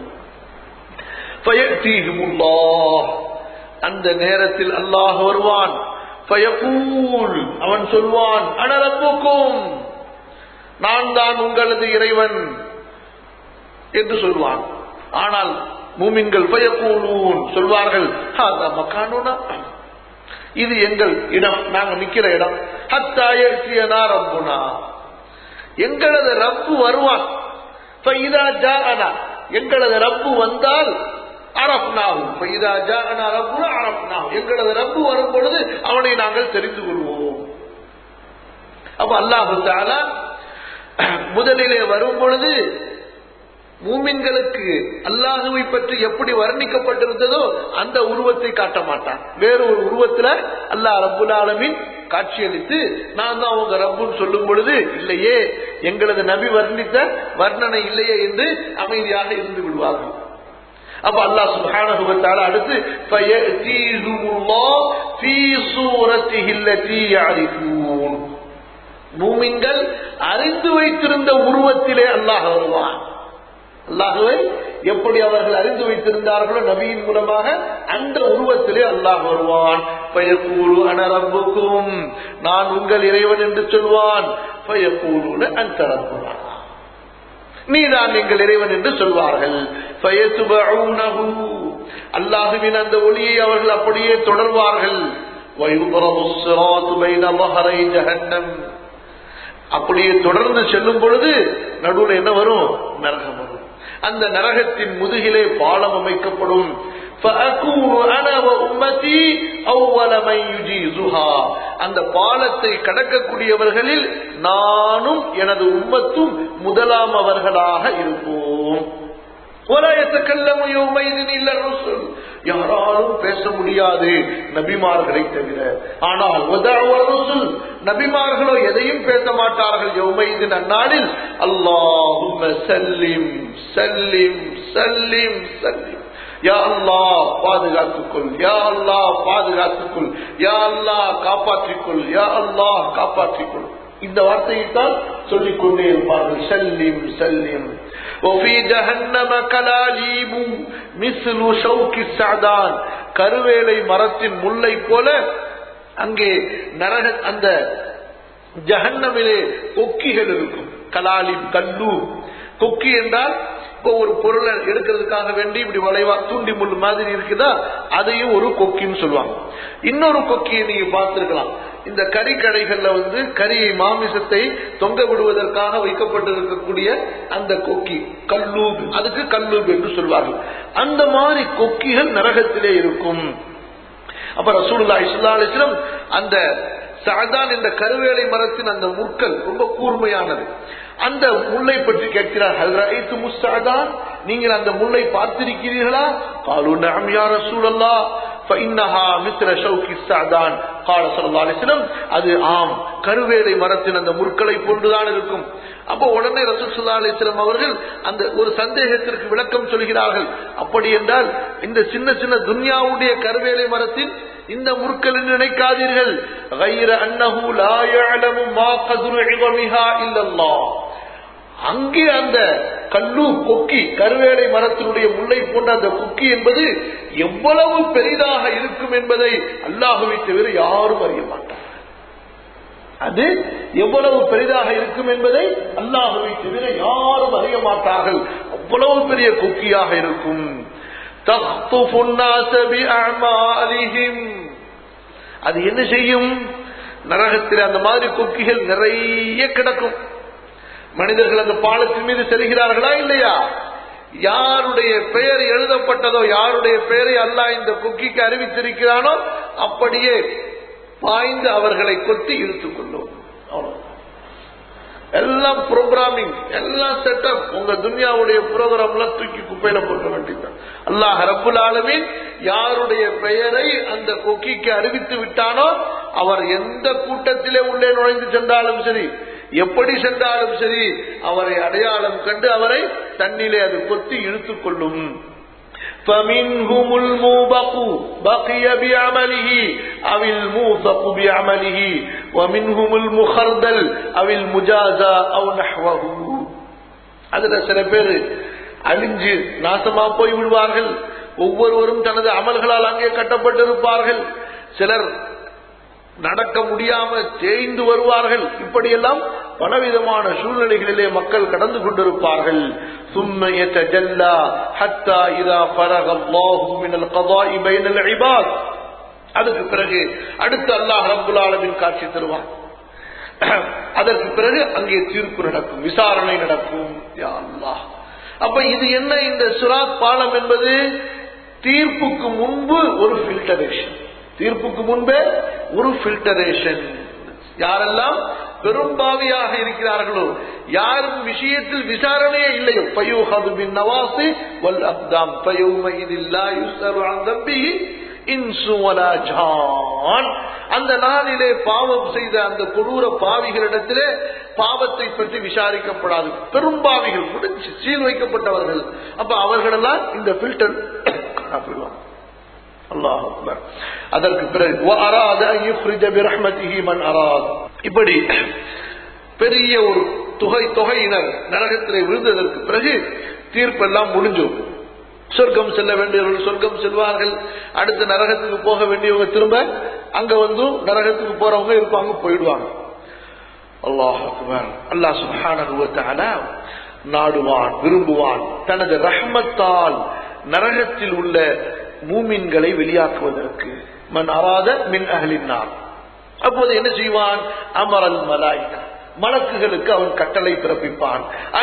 S2: ஃபயத்தீஹிமுல்லாஹ். அந்த நேரத்தில் அல்லாஹ் வருவான் ஃபயகூல். அவன் சொல்வான் அனரப்புக்கும் நான் தான் உங்களது இறைவன் என்று சொல்வான் ஆனால் மூமின்கள் பயக்கூலூன் சொல்வார்கள் "ஹாதா மக்கானுனா இது எங்கள் இடம் நாங்க நிக்கிற இடம் ஹத்தாயிரத்தியனா ரப்புனா எங்களது ரப்பு வருவான் ஃபைதா ஜாஅனா எங்களது ரப்பு வந்தால் அரப்னாகும் ஃபைதா ஜாஅனா ரப்புனா அரப்னாகும் எங்களது ரப்பு வரும் பொழுது அவனை நாங்கள் தெரிந்து கொள்வோம் அப்ப அல்லாஹு தஆலா முதலிலே வரும் பொழுது மூமின்களுக்கு அல்லாஹுவை பற்றி எப்படி வர்ணிக்கப்பட்டிருந்ததோ அந்த உருவத்தை காட்ட மாட்டான் வேற ஒரு உருவத்துல அல்லாஹ் ரப்புல் ஆலமீன் காட்சியளித்து நான் தான் உங்க ரப்புன்னு சொல்லும் பொழுது இல்லையே எங்களது நபி வர்ணித்த வர்ணனை இல்லையே என்று அமைதியாக இருந்து விடுவார்கள் அப்ப அல்லாஹ் சுப்ஹானஹு வ தஆலா அடுத்து ஃபயதீஹுல்லாஹ் ஃபீ சூரத்திஹி அல்லதி யஅரிஃபூன் மூமின்கள் அறிந்து வைத்திருந்த உருவத்திலே அல்லாஹ் வருவான் அல்லாஹுவை எப்படி அவர்கள் அறிந்து வைத்திருந்தார்களோ நபியின் மூலமாக அந்த உருவத்திலே அல்லாஹ் வருவான் பயக்கூறு அனரம்புக்கும் நான் உங்கள் இறைவன் என்று சொல்வான் பயக்கூறு அந்தரம்புனா நீதான் எங்கள் இறைவன் என்று சொல்வார்கள் ஃபயத்துபஊனஹு. அல்லாஹுவின் அந்த ஒளியை அவர்கள் அப்படியே தொடர்வார்கள் வயுபரபு ஸிராத்து பைன ظهري ஜஹன்னம் அப்படியே தொடர்ந்து செல்லும் பொழுது நடுவுல என்ன வரும் நரகம் வரும் அந்த நரகத்தின் முதுகிலே பாலம் அமைக்கப்படும் فأكون أنا وأمتي أول من يجيزها. அந்த பாலத்தை கடக்கக்கூடியவர்களில் நானும் எனது உம்மத்தும் முதலாம் அவர்களாக இருப்போம் ولا يتكلم يومئذ إلا الرسل யாராலும் பேச முடியாது நபிமார்களை தவிர ஆனால் وَدَعْوَ الرُّسُلِ நபிமார்களோ எதையும் பேச மாட்டார்கள் யௌமைதின் அந்நாளில் அல்லாஹும்ம சல்லிம் சல்லிம் சல்லிம் சல்லிம் யா அல்லாஹ் பாதுகாத்துக்கொள் யா அல்லாஹ் பாதுகாத்துக்கொள் யா அல்லாஹ் காப்பாற்றிக்கொள் யா அல்லாஹ் காப்பாற்றிக்கொள் இந்த வார்த்தையைத்தான் சொல்லிக் கொண்டே இருப்பார்கள் சல்லிம் சல்லிம் وفي جهنم كلاليب مثل شوك السعدان கருவேலை மரத்தின் முல்லை போல அங்கே நரக அந்த ஜஹன்னமிலே கொக்கிகள் இருக்கும் கலாலிம் கல்லு கொக்கி என்றால் இப்போ ஒரு பொருளை எடுக்கிறதுக்காக வேண்டி இப்படி வளைவா தூண்டி முள் மாதிரி இருக்குதா அதையும் ஒரு கொக்கின்னு சொல்லுவாங்க இன்னொரு கொக்கியை நீங்க பார்த்திருக்கலாம் இந்த கறி கடைகள்ல வந்து கறியை மாமிசத்தை தொங்க விடுவதற்காக வைக்கப்பட்டிருக்கக்கூடிய அந்த கொக்கி கல்லூப் அதுக்கு கல்லூப் என்று சொல்வார்கள் அந்த மாதிரி கொக்கிகள் நரகத்திலே இருக்கும் அப்ப ரசூலுல்லாஹி ஸல்லல்லாஹு அலைஹி வஸல்லம் அந்த சாதான் என்ற கருவேலை மரத்தின் அந்த முற்கள் ரொம்ப கூர்மையானது அந்த முல்லை பற்றி கேட்கிறார் ஹல்ராயித்து முஸ்தாதான் நீங்கள் அந்த முல்லை பார்த்திருக்கிறீர்களா காலு நஅம் யா ரசூலல்லாஹ் فإنها مثل شوك السعدان قال صلى الله عليه وسلم அது ஆம் கருவேலை மரத்தின் அந்த முற்களை போன்றுதான் இருக்கும் அப்போ உடனே ரசூல் ஸல்லல்லாஹு அலைஹி வஸல்லம் அவர்கள் அந்த ஒரு சந்தேகத்திற்கு விளக்கம் சொல்கிறார்கள் அப்படி என்றால் இந்த சின்ன சின்ன துன்யாவுடைய கருவேலை மரத்தின் இந்த முற்கள் என்று நினைக்காதீர்கள் غير أنه لا يعلم ما قدر عظمها إلا الله அங்கே அந்த கல்லு கொக்கி கருவேலை மரத்தினுடைய முல்லை போன்ற அந்த கொக்கி என்பது எவ்வளவு பெரிதாக இருக்கும் என்பதை அல்லாஹுவை தவிர யாரும் அறிய மாட்டார் அது எவ்வளவு பெரிதாக இருக்கும் என்பதை அல்லாஹுவை தவிர யாரும் அறிய மாட்டார்கள் அவ்வளவு பெரிய கொக்கியாக இருக்கும் تخطف الناس بأعمالهم அது என்ன செய்யும் நரகத்தில் அந்த மாதிரி கொக்கிகள் நிறைய கிடக்கும் மனிதர்கள் அந்த பாலத்தின் மீது செல்கிறார்களா இல்லையா யாருடைய பெயர் எழுதப்பட்டதோ யாருடைய பெயரை அல்லாஹ் இந்த கொக்கிக்கு அறிவித்திருக்கிறானோ அப்படியே பாய்ந்து அவர்களை கொத்தி இழுத்துக் கொள்ளும் அவ்வளவுதான். எல்லாம் ப்ரோக்ராமிங் எல்லாம் செட்டப் உங்க துன்யாவுடைய ப்ரோக்ராம் எல்லாம் தூக்கி குப்பையில போட்ட வேண்டியதுதான் அல்லாஹ் ரப்புல் ஆலமீன் யாருடைய பெயரை அந்த கொக்கிக்கு அறிவித்து விட்டானோ அவர் எந்த கூட்டத்திலே உள்ளே நுழைந்து சென்றாலும் சரி எப்படி சென்றாலும் சரி அவரை அடையாளம் கண்டு அவரை தன்னிலே அது கொத்தி இழுத்துக் கொள்ளும் فمنهم الموبق بقي بعمله أو الموثق بعمله ومنهم المخردل أو المجازى أو نحوه அதுல சில பேர் அழிஞ்சு நாசமா போய் விடுவார்கள் ஒவ்வொருவரும் தனது அமல்களால் அங்கே கட்டப்பட்டிருப்பார்கள் சிலர் நடக்க முடியாம தேய்ந்து வருவார்கள் இப்படியெல்லாம் பலவிதமான சூழ்நிலைகளிலே மக்கள் கடந்து கொண்டிருப்பார்கள் ثم يتجلى حتى إذا فرغ الله من القضاء بين العباد அதுக்கு பிறகு அடுத்து அல்லாஹ் ரப்புல் ஆலமின் காட்சி தருவான் அதற்கு பிறகு அங்கே தீர்ப்பு நடக்கும் விசாரணை நடக்கும் யா அல்லாஹ் அப்ப இது என்ன இந்த சுராத் பாலம் என்பது தீர்ப்புக்கு முன்பு ஒரு ஃபில்டரேஷன் தீர்ப்புக்கு முன்பே ஒரு ஃபில்டரேஷன் யாரெல்லாம் பெரும்பாவியாக இருக்கிறார்களோ யாரும் விஷயத்தில் விசாரணையே இல்லையோ பயோஹது பின் நவாசி வல் அப்தாம் பயோமயிதில்லா யுஸ்தரு அன் தம்பிஹி இன்சு வலா ஜான் அந்த நாளிலே பாவம் செய்த அந்த கொடூர பாவிகளிடத்திலே பாவத்தை பற்றி விசாரிக்கப்படாது பெரும்பாவிகள் முடிஞ்சு சீல் வைக்கப்பட்டவர்கள் அப்ப அவர்களெல்லாம் இந்த பில்டர் போயிடுவாங்க அல்லாஹ் அக்பர் அதற்கு பிறகு وَأَرَادَ أَن يُخْرِجَ بِرَحْمَتِهِ مَنْ أَرَادَ இப்படி பெரிய ஒரு தொகை தொகையினர் நரகத்திலே விழுந்ததற்கு பிறகு தீர்ப்பெல்லாம் முடிஞ்சோம் சொர்க்கம் செல்ல வேண்டியவர்கள் சொர்க்கம் செல்வார்கள் அடுத்து நரகத்துக்கு போக வேண்டியவங்க திரும்ப அங்க வந்து நரகத்துக்கு போறவங்க இருப்பாங்க போயிடுவாங்க அல்லாஹ் அக்பர் அல்லாஹ் சுப்ஹானஹு வ தஆலா நாடுவான் விரும்புவான் தனது ரஹ்மத்தால் நரகத்தில் உள்ள மூமின்களை வெளியாக்குவதற்கு மன் அராத மின் அகலினார் அப்போது என்ன செய்வான் அமரல் மலாய்கா மலக்குகளுக்கு அவன் கட்டளை பிறப்பிப்பான்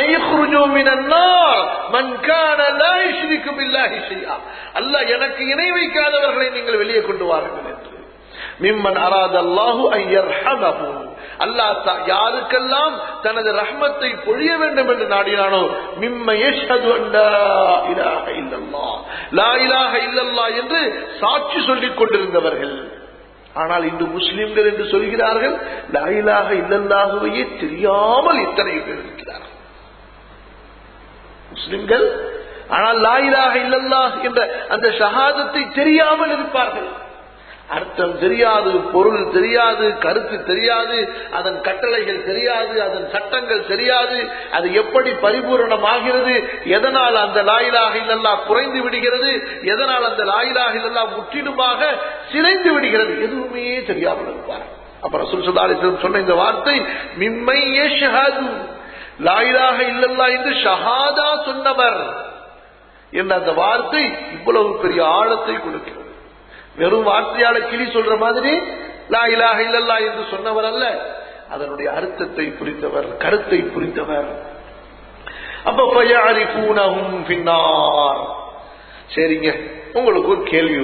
S2: அல்ல எனக்கு இணை வைக்காதவர்களை நீங்கள் வெளியே கொண்டு வாருங்கள் என்று மிம்மன் அராத அல்லாஹு ஐயர்ஹமஹு அல்லாஹ் யாருக்கெல்லாம் தனது ரஹ்மத்தை பொழிய வேண்டும் என்று நாடினானோ மிம்ம யஷ்ஹது அல்லா இலாஹ இல்லல்லாஹ் லா இலாஹ இல்லல்லாஹ் என்று சாட்சி சொல்லிக் கொண்டிருந்தவர்கள் ஆனால் இன்று முஸ்லிம்கள் என்று சொல்கிறார்கள் லா இலாஹ இல்லல்லாஹுவையே தெரியாமல் இத்தனை பேர் இருக்கிறார்கள் முஸ்லிம்கள் ஆனால் லா இலாஹ இல்லல்லாஹ் என்ற அந்த ஷஹாதத்தை தெரியாமல் இருப்பார்கள் அர்த்தம் தெரியாது பொருள் தெரியாது கருத்து தெரியாது அதன் கட்டளைகள் தெரியாது அதன் சட்டங்கள் தெரியாது அது எப்படி பரிபூரணமாகிறது எதனால் அந்த லாயிலாக இல்லல்லா குறைந்து விடுகிறது எதனால் அந்த லாயிலாக இல்லல்லா முற்றிலுமாக சிதைந்து விடுகிறது எதுவுமே தெரியாமல் இருப்பார் அப்புறம் சுல்சுதாரி சொன்ன இந்த வார்த்தை மிம்மையே ஷஹாது லாயிலாக இல்லல்லா என்று ஷஹாதா சொன்னவர் என்ற அந்த வார்த்தை இவ்வளவு பெரிய ஆழத்தை கொடுக்கிறது வெறும் வார்த்தையால கிளி சொல்ற மாதிரி லா இலாக இல்லல்லா என்று சொன்னவர் அல்ல அதனுடைய அர்த்தத்தை புரிந்தவர் கருத்தை புரிந்தவர் அப்ப பயாரிஃபூனஹும் பின்னார் சரிங்க உங்களுக்கு ஒரு கேள்வி வரும்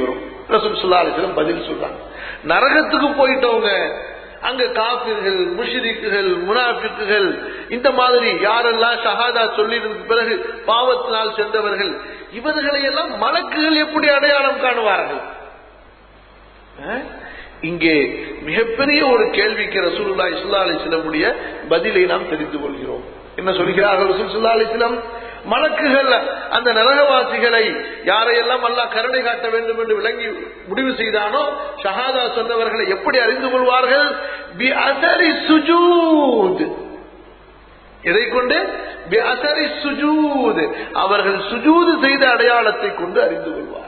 S2: ரசூல் சுல்லா அலிஸ்லம் பதில் சொல்றாங்க நரகத்துக்கு போயிட்டவங்க அங்க காபிர்கள் முஷிரிக்குகள் முனாஃபிக்குகள் இந்த மாதிரி யாரெல்லாம் ஷஹாதா சொல்லியதுக்கு பிறகு பாவத்தினால் சென்றவர்கள் இவர்களை எல்லாம் மலக்குகள் எப்படி அடையாளம் காணுவார்கள் அஹ்? இங்கே மிகப்பெரிய ஒரு கேள்விக்கு ரசூலுல்லா இஸ்லா அலிஸ்லமுடைய பதிலை நாம் தெரிந்து கொள்கிறோம் என்ன சொல்கிறார்கள் ரசூல் சுல்லா அலிஸ்லாம் மலக்குகள் அந்த நரகவாசிகளை யாரையெல்லாம் அல்லாஹ் கருணை காட்ட வேண்டும் என்று விளங்கி முடிவு செய்தானோ ஷஹாதா சொன்னவர்களை எப்படி அறிந்து கொள்வார்கள் பி அசரி சுஜூத் எதை கொண்டு பி அசரி சுஜூத் அவர்கள் சுஜூது செய்த அடையாளத்தை கொண்டு அறிந்து கொள்வார்கள்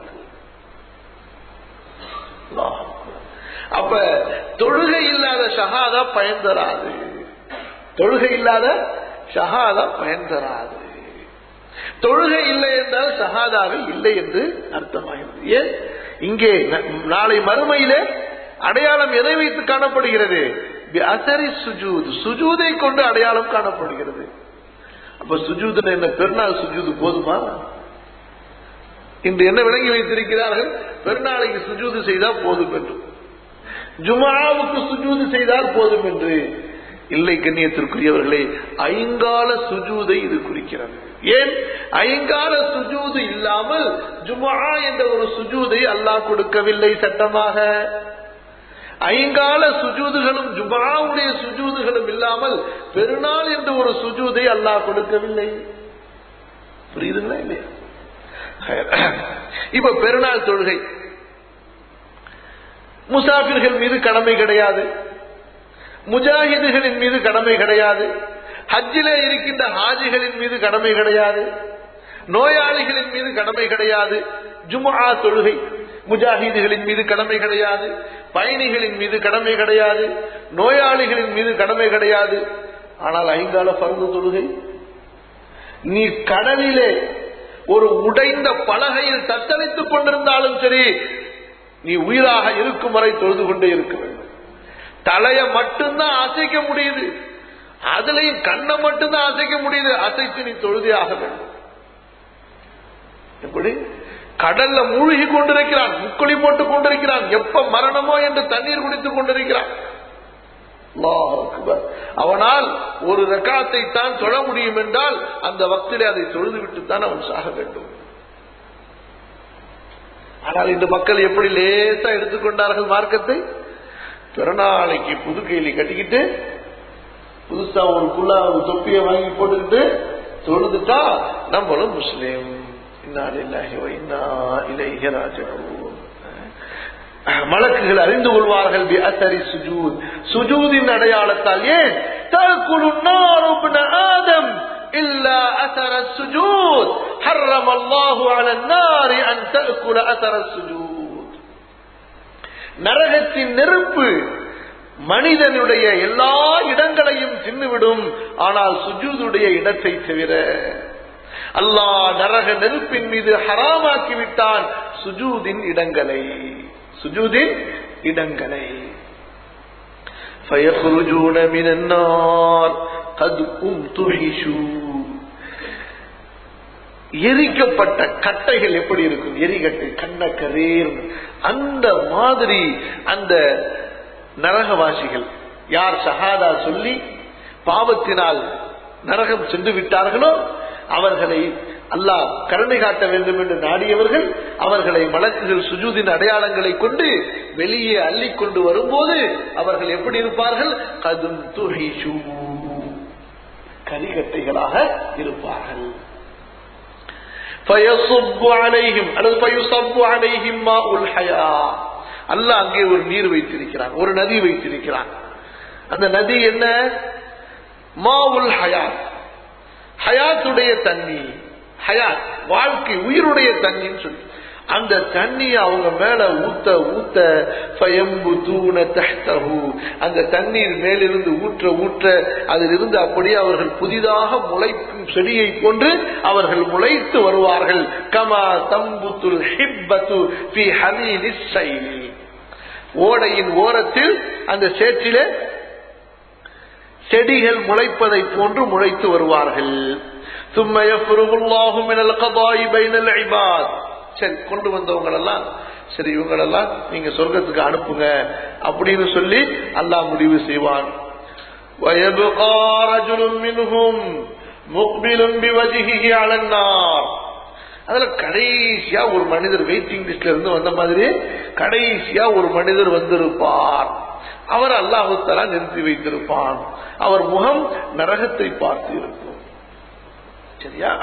S2: அல்லாஹ் அக்பர். அப்ப தொழுகை இல்லாத ஷஹாதா பயன் தராது தொழுகை இல்லாத ஷஹாதா பயன் தராது தொழுகை இல்லை என்றால் ஷஹாதாவில் இல்லை என்று அர்த்தமாகிறது ஏன் இங்கே ந- நாளை மறுமையிலே அடையாளம் எதை வைத்து காணப்படுகிறது பி அசரி சுஜூத் சுஜூதை கொண்டு அடையாளம் காணப்படுகிறது அப்ப சுஜூது என்ன பெருநாள் சுஜூது போதுமா இன்று என்ன விளங்கி வைத்திருக்கிறார்கள் பெருநாளைக்கு சுஜூது செய்தால் போதும் என்று ஜுமாவுக்கு சுஜூது செய்தால் போதும் என்று இல்லை கண்ணியத்திற்குரியவர்களே ஐங்கால சுஜூதை இது குறிக்கிறது ஏன் ஐங்கால சுஜூது இல்லாமல் ஜுமா என்ற ஒரு சுஜூதை அல்லாஹ் கொடுக்கவில்லை சட்டமாக ஐங்கால சுஜூதுகளும் ஜுமாவுடைய சுஜூதுகளும் இல்லாமல் பெருநாள் என்ற ஒரு சுஜூதை அல்லாஹ் கொடுக்கவில்லை புரியுதுங்களா இல்லையா இப்ப பெருநாள் தொழுகை முசாஃபிர்கள் மீது கடமை கிடையாது முஜாஹிதுகளின் மீது கடமை கிடையாது ஹஜ்ஜிலே இருக்கின்ற ஹாஜிகளின் மீது கடமை கிடையாது நோயாளிகளின் மீது கடமை கிடையாது ஜும்ஆ தொழுகை முஜாஹிதுகளின் மீது கடமை கிடையாது பயணிகளின் மீது கடமை கிடையாது நோயாளிகளின் மீது கடமை கிடையாது ஆனால் ஐங்கால பருந்து தொழுகை நீ கடலிலே ஒரு உடைந்த பலகையில் தத்தளித்துக் கொண்டிருந்தாலும் சரி நீ உயிராக இருக்கும் வரை தொழுது கொண்டே இருக்க வேண்டும் தலைய மட்டும்தான் அசைக்க முடியுது அதுலயும் கண்ணை மட்டும்தான் அசைக்க முடியுது அசைத்து நீ தொழுதே ஆக வேண்டும் எப்படி கடல்ல மூழ்கி கொண்டிருக்கிறான் முக்குழி போட்டுக் கொண்டிருக்கிறான் எப்ப மரணமோ என்று தண்ணீர் குடித்துக் கொண்டிருக்கிறான் அல்லாஹ் அக்பர். அவனால் ஒரு ரக்காத்தை தான் தொழ முடியும் என்றால் அந்த வக்திலே அதை தொழுது விட்டுத்தான் அவன் சாக வேண்டும் ஆனால் இந்த மக்கள் எப்படி லேசா எடுத்துக்கொண்டார்கள் மார்க்கத்தை பிறநாளைக்கு புது கைலி கட்டிக்கிட்டு புதுசா ஒரு குள்ளா ஒரு தொப்பியை வாங்கி போட்டுக்கிட்டு தொழுதுட்டா நம்மளும் முஸ்லீம் இன்னா லில்லாஹி வ இன்னா இலைஹி ராஜிஊன் மலக்குகள் அறிந்து கொள்வார்கள் பி அசரி சுஜூத் சுஜூதின் அடையாளத்தால் ஏன் தகுலு النار ابن آدم إلا أثر السجود حرم الله على النار أن تأكل أثر السجود நரகத்தின் நெருப்பு மனிதனுடைய எல்லா இடங்களையும் தின்னுவிடும் ஆனால் சுஜூதுடைய இடத்தை தவிர அல்லாஹ் நரக நெருப்பின் மீது ஹராமாக்கி விட்டான் சுஜூதின் இடங்களை சுஜூதின் இடங்களை فيخرجون من النار قد امتحشوا எரிக்கப்பட்ட கட்டைகள் எப்படி இருக்கும் எரிகட்டை கண்ணக்கரேர் அந்த மாதிரி அந்த நரகவாசிகள் யார் ஷஹாதா சொல்லி பாவத்தினால் நரகம் சென்று விட்டார்களோ அவர்களை அல்லாஹ் கருணை காட்ட வேண்டும் என்று நாடியவர்கள் அவர்களை மலக்குகள் சுஜூதின் அடையாளங்களை கொண்டு வெளியே அள்ளி கொண்டு வரும்போது அவர்கள் எப்படி இருப்பார்கள் கதும் துஹிஷு கரிகட்டைகளாக இருப்பார்கள் فيصب عليهم அல்லது فيصب عليهم ماء الحياة அல்லாஹ் அங்கே ஒரு நீர் வைத்திருக்கிறான் ஒரு நதி வைத்திருக்கிறான் அந்த நதி என்ன மாவுல் ஹயாத் ஹயாத்துடைய தண்ணி ஹயாத் வாழ்க்கை உயிருடைய தண்ணின்னு சொல்லி அந்த தண்ணியை அவங்க மேல ஊத்த ஊத்த பயம்பு தூண தஹ்தஹு அந்த தண்ணீர் மேலிருந்து ஊற்ற ஊற்ற அதிலிருந்து அப்படியே அவர்கள் புதிதாக முளைக்கும் செடியை போன்று அவர்கள் முளைத்து வருவார்கள் கமா தம்புத்துல் ஹிப்பத்து ஃபி ஹமீலிஸ் ஸைல் ஓடையின் ஓரத்தில் அந்த சேற்றிலே செடிகள் முளைப்பதை போன்று முளைத்து வருவார்கள் ثم يفرغ الله من القضاء بين العباد சரி கொண்டு வந்தவங்க எல்லாம் சரி இவங்களெல்லாம் நீங்க சொர்க்கத்துக்கு அனுப்புங்க அப்படின்னு சொல்லி அல்லாஹ் முடிவு செய்வான் ويبقى رجل منهم مقبل بوجهه على النار அதுல கடைசியா ஒரு மனிதர் வெயிட்டிங் லிஸ்ட்ல இருந்து வந்த மாதிரி கடைசியா ஒரு மனிதர் வந்திருப்பார் அவர் அல்லாஹு தலா நிறுத்தி வைத்திருப்பான் அவர் முகம் நரகத்தை பார்த்து இருக்கும் சரியா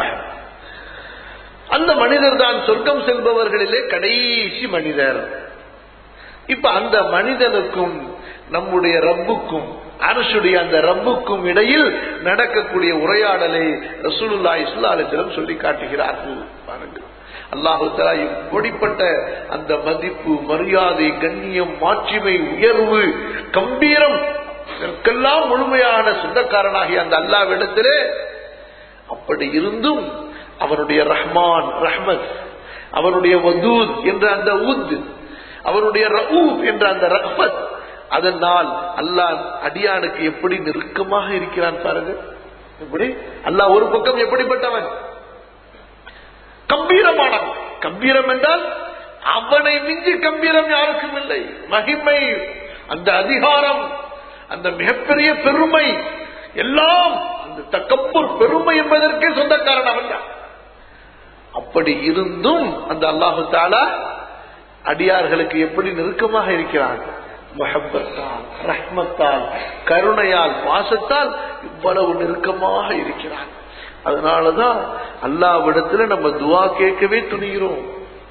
S2: அந்த மனிதர் தான் சொர்க்கம் செல்பவர்களிலே கடைசி மனிதர் இப்ப அந்த மனிதனுக்கும் நம்முடைய ரப்புக்கும் அரசுடைய அந்த ரப்புக்கும் இடையில் நடக்கக்கூடிய உரையாடலை ரசூலுல்லா இஸ்லாலிசிடம் சொல்லி காட்டுகிறார்கள் பாருங்கள் அல்லாஹு தலா எப்படிப்பட்ட அந்த மதிப்பு மரியாதை கண்ணியம் மாட்சிமை உயர்வு கம்பீரம் இதற்கெல்லாம் முழுமையான சொந்தக்காரனாகிய அந்த அல்லாவிடத்திலே அப்படி இருந்தும் அவனுடைய ரஹ்மான் ரஹ்மத் அவனுடைய வதூத் என்ற அந்த உத் அவனுடைய ரவுப் என்ற அந்த ரஹ்மத் அதனால் அல்லாஹ் அடியானுக்கு எப்படி நெருக்கமாக இருக்கிறான் பாருங்க எப்படி அல்லாஹ் ஒரு பக்கம் எப்படிப்பட்டவன் கம்பீரமானவன் கம்பீரம் என்றால் அவனை மிஞ்சி கம்பீரம் யாருக்கும் இல்லை மகிமை அந்த அதிகாரம் அந்த மிகப்பெரிய பெருமை எல்லாம் அந்த தக்கப்பூர் பெருமை என்பதற்கே சொந்தக்காரன் அவன் தான் அப்படி இருந்தும் அந்த அல்லாஹு தாலா அடியார்களுக்கு எப்படி நெருக்கமாக இருக்கிறான் முஹப்பத்தால் ரஹ்மத்தால் கருணையால் பாசத்தால் இவ்வளவு நெருக்கமாக இருக்கிறான் அதனாலதான் அல்லாவிடத்துல நம்ம துவா கேட்கவே துணிகிறோம்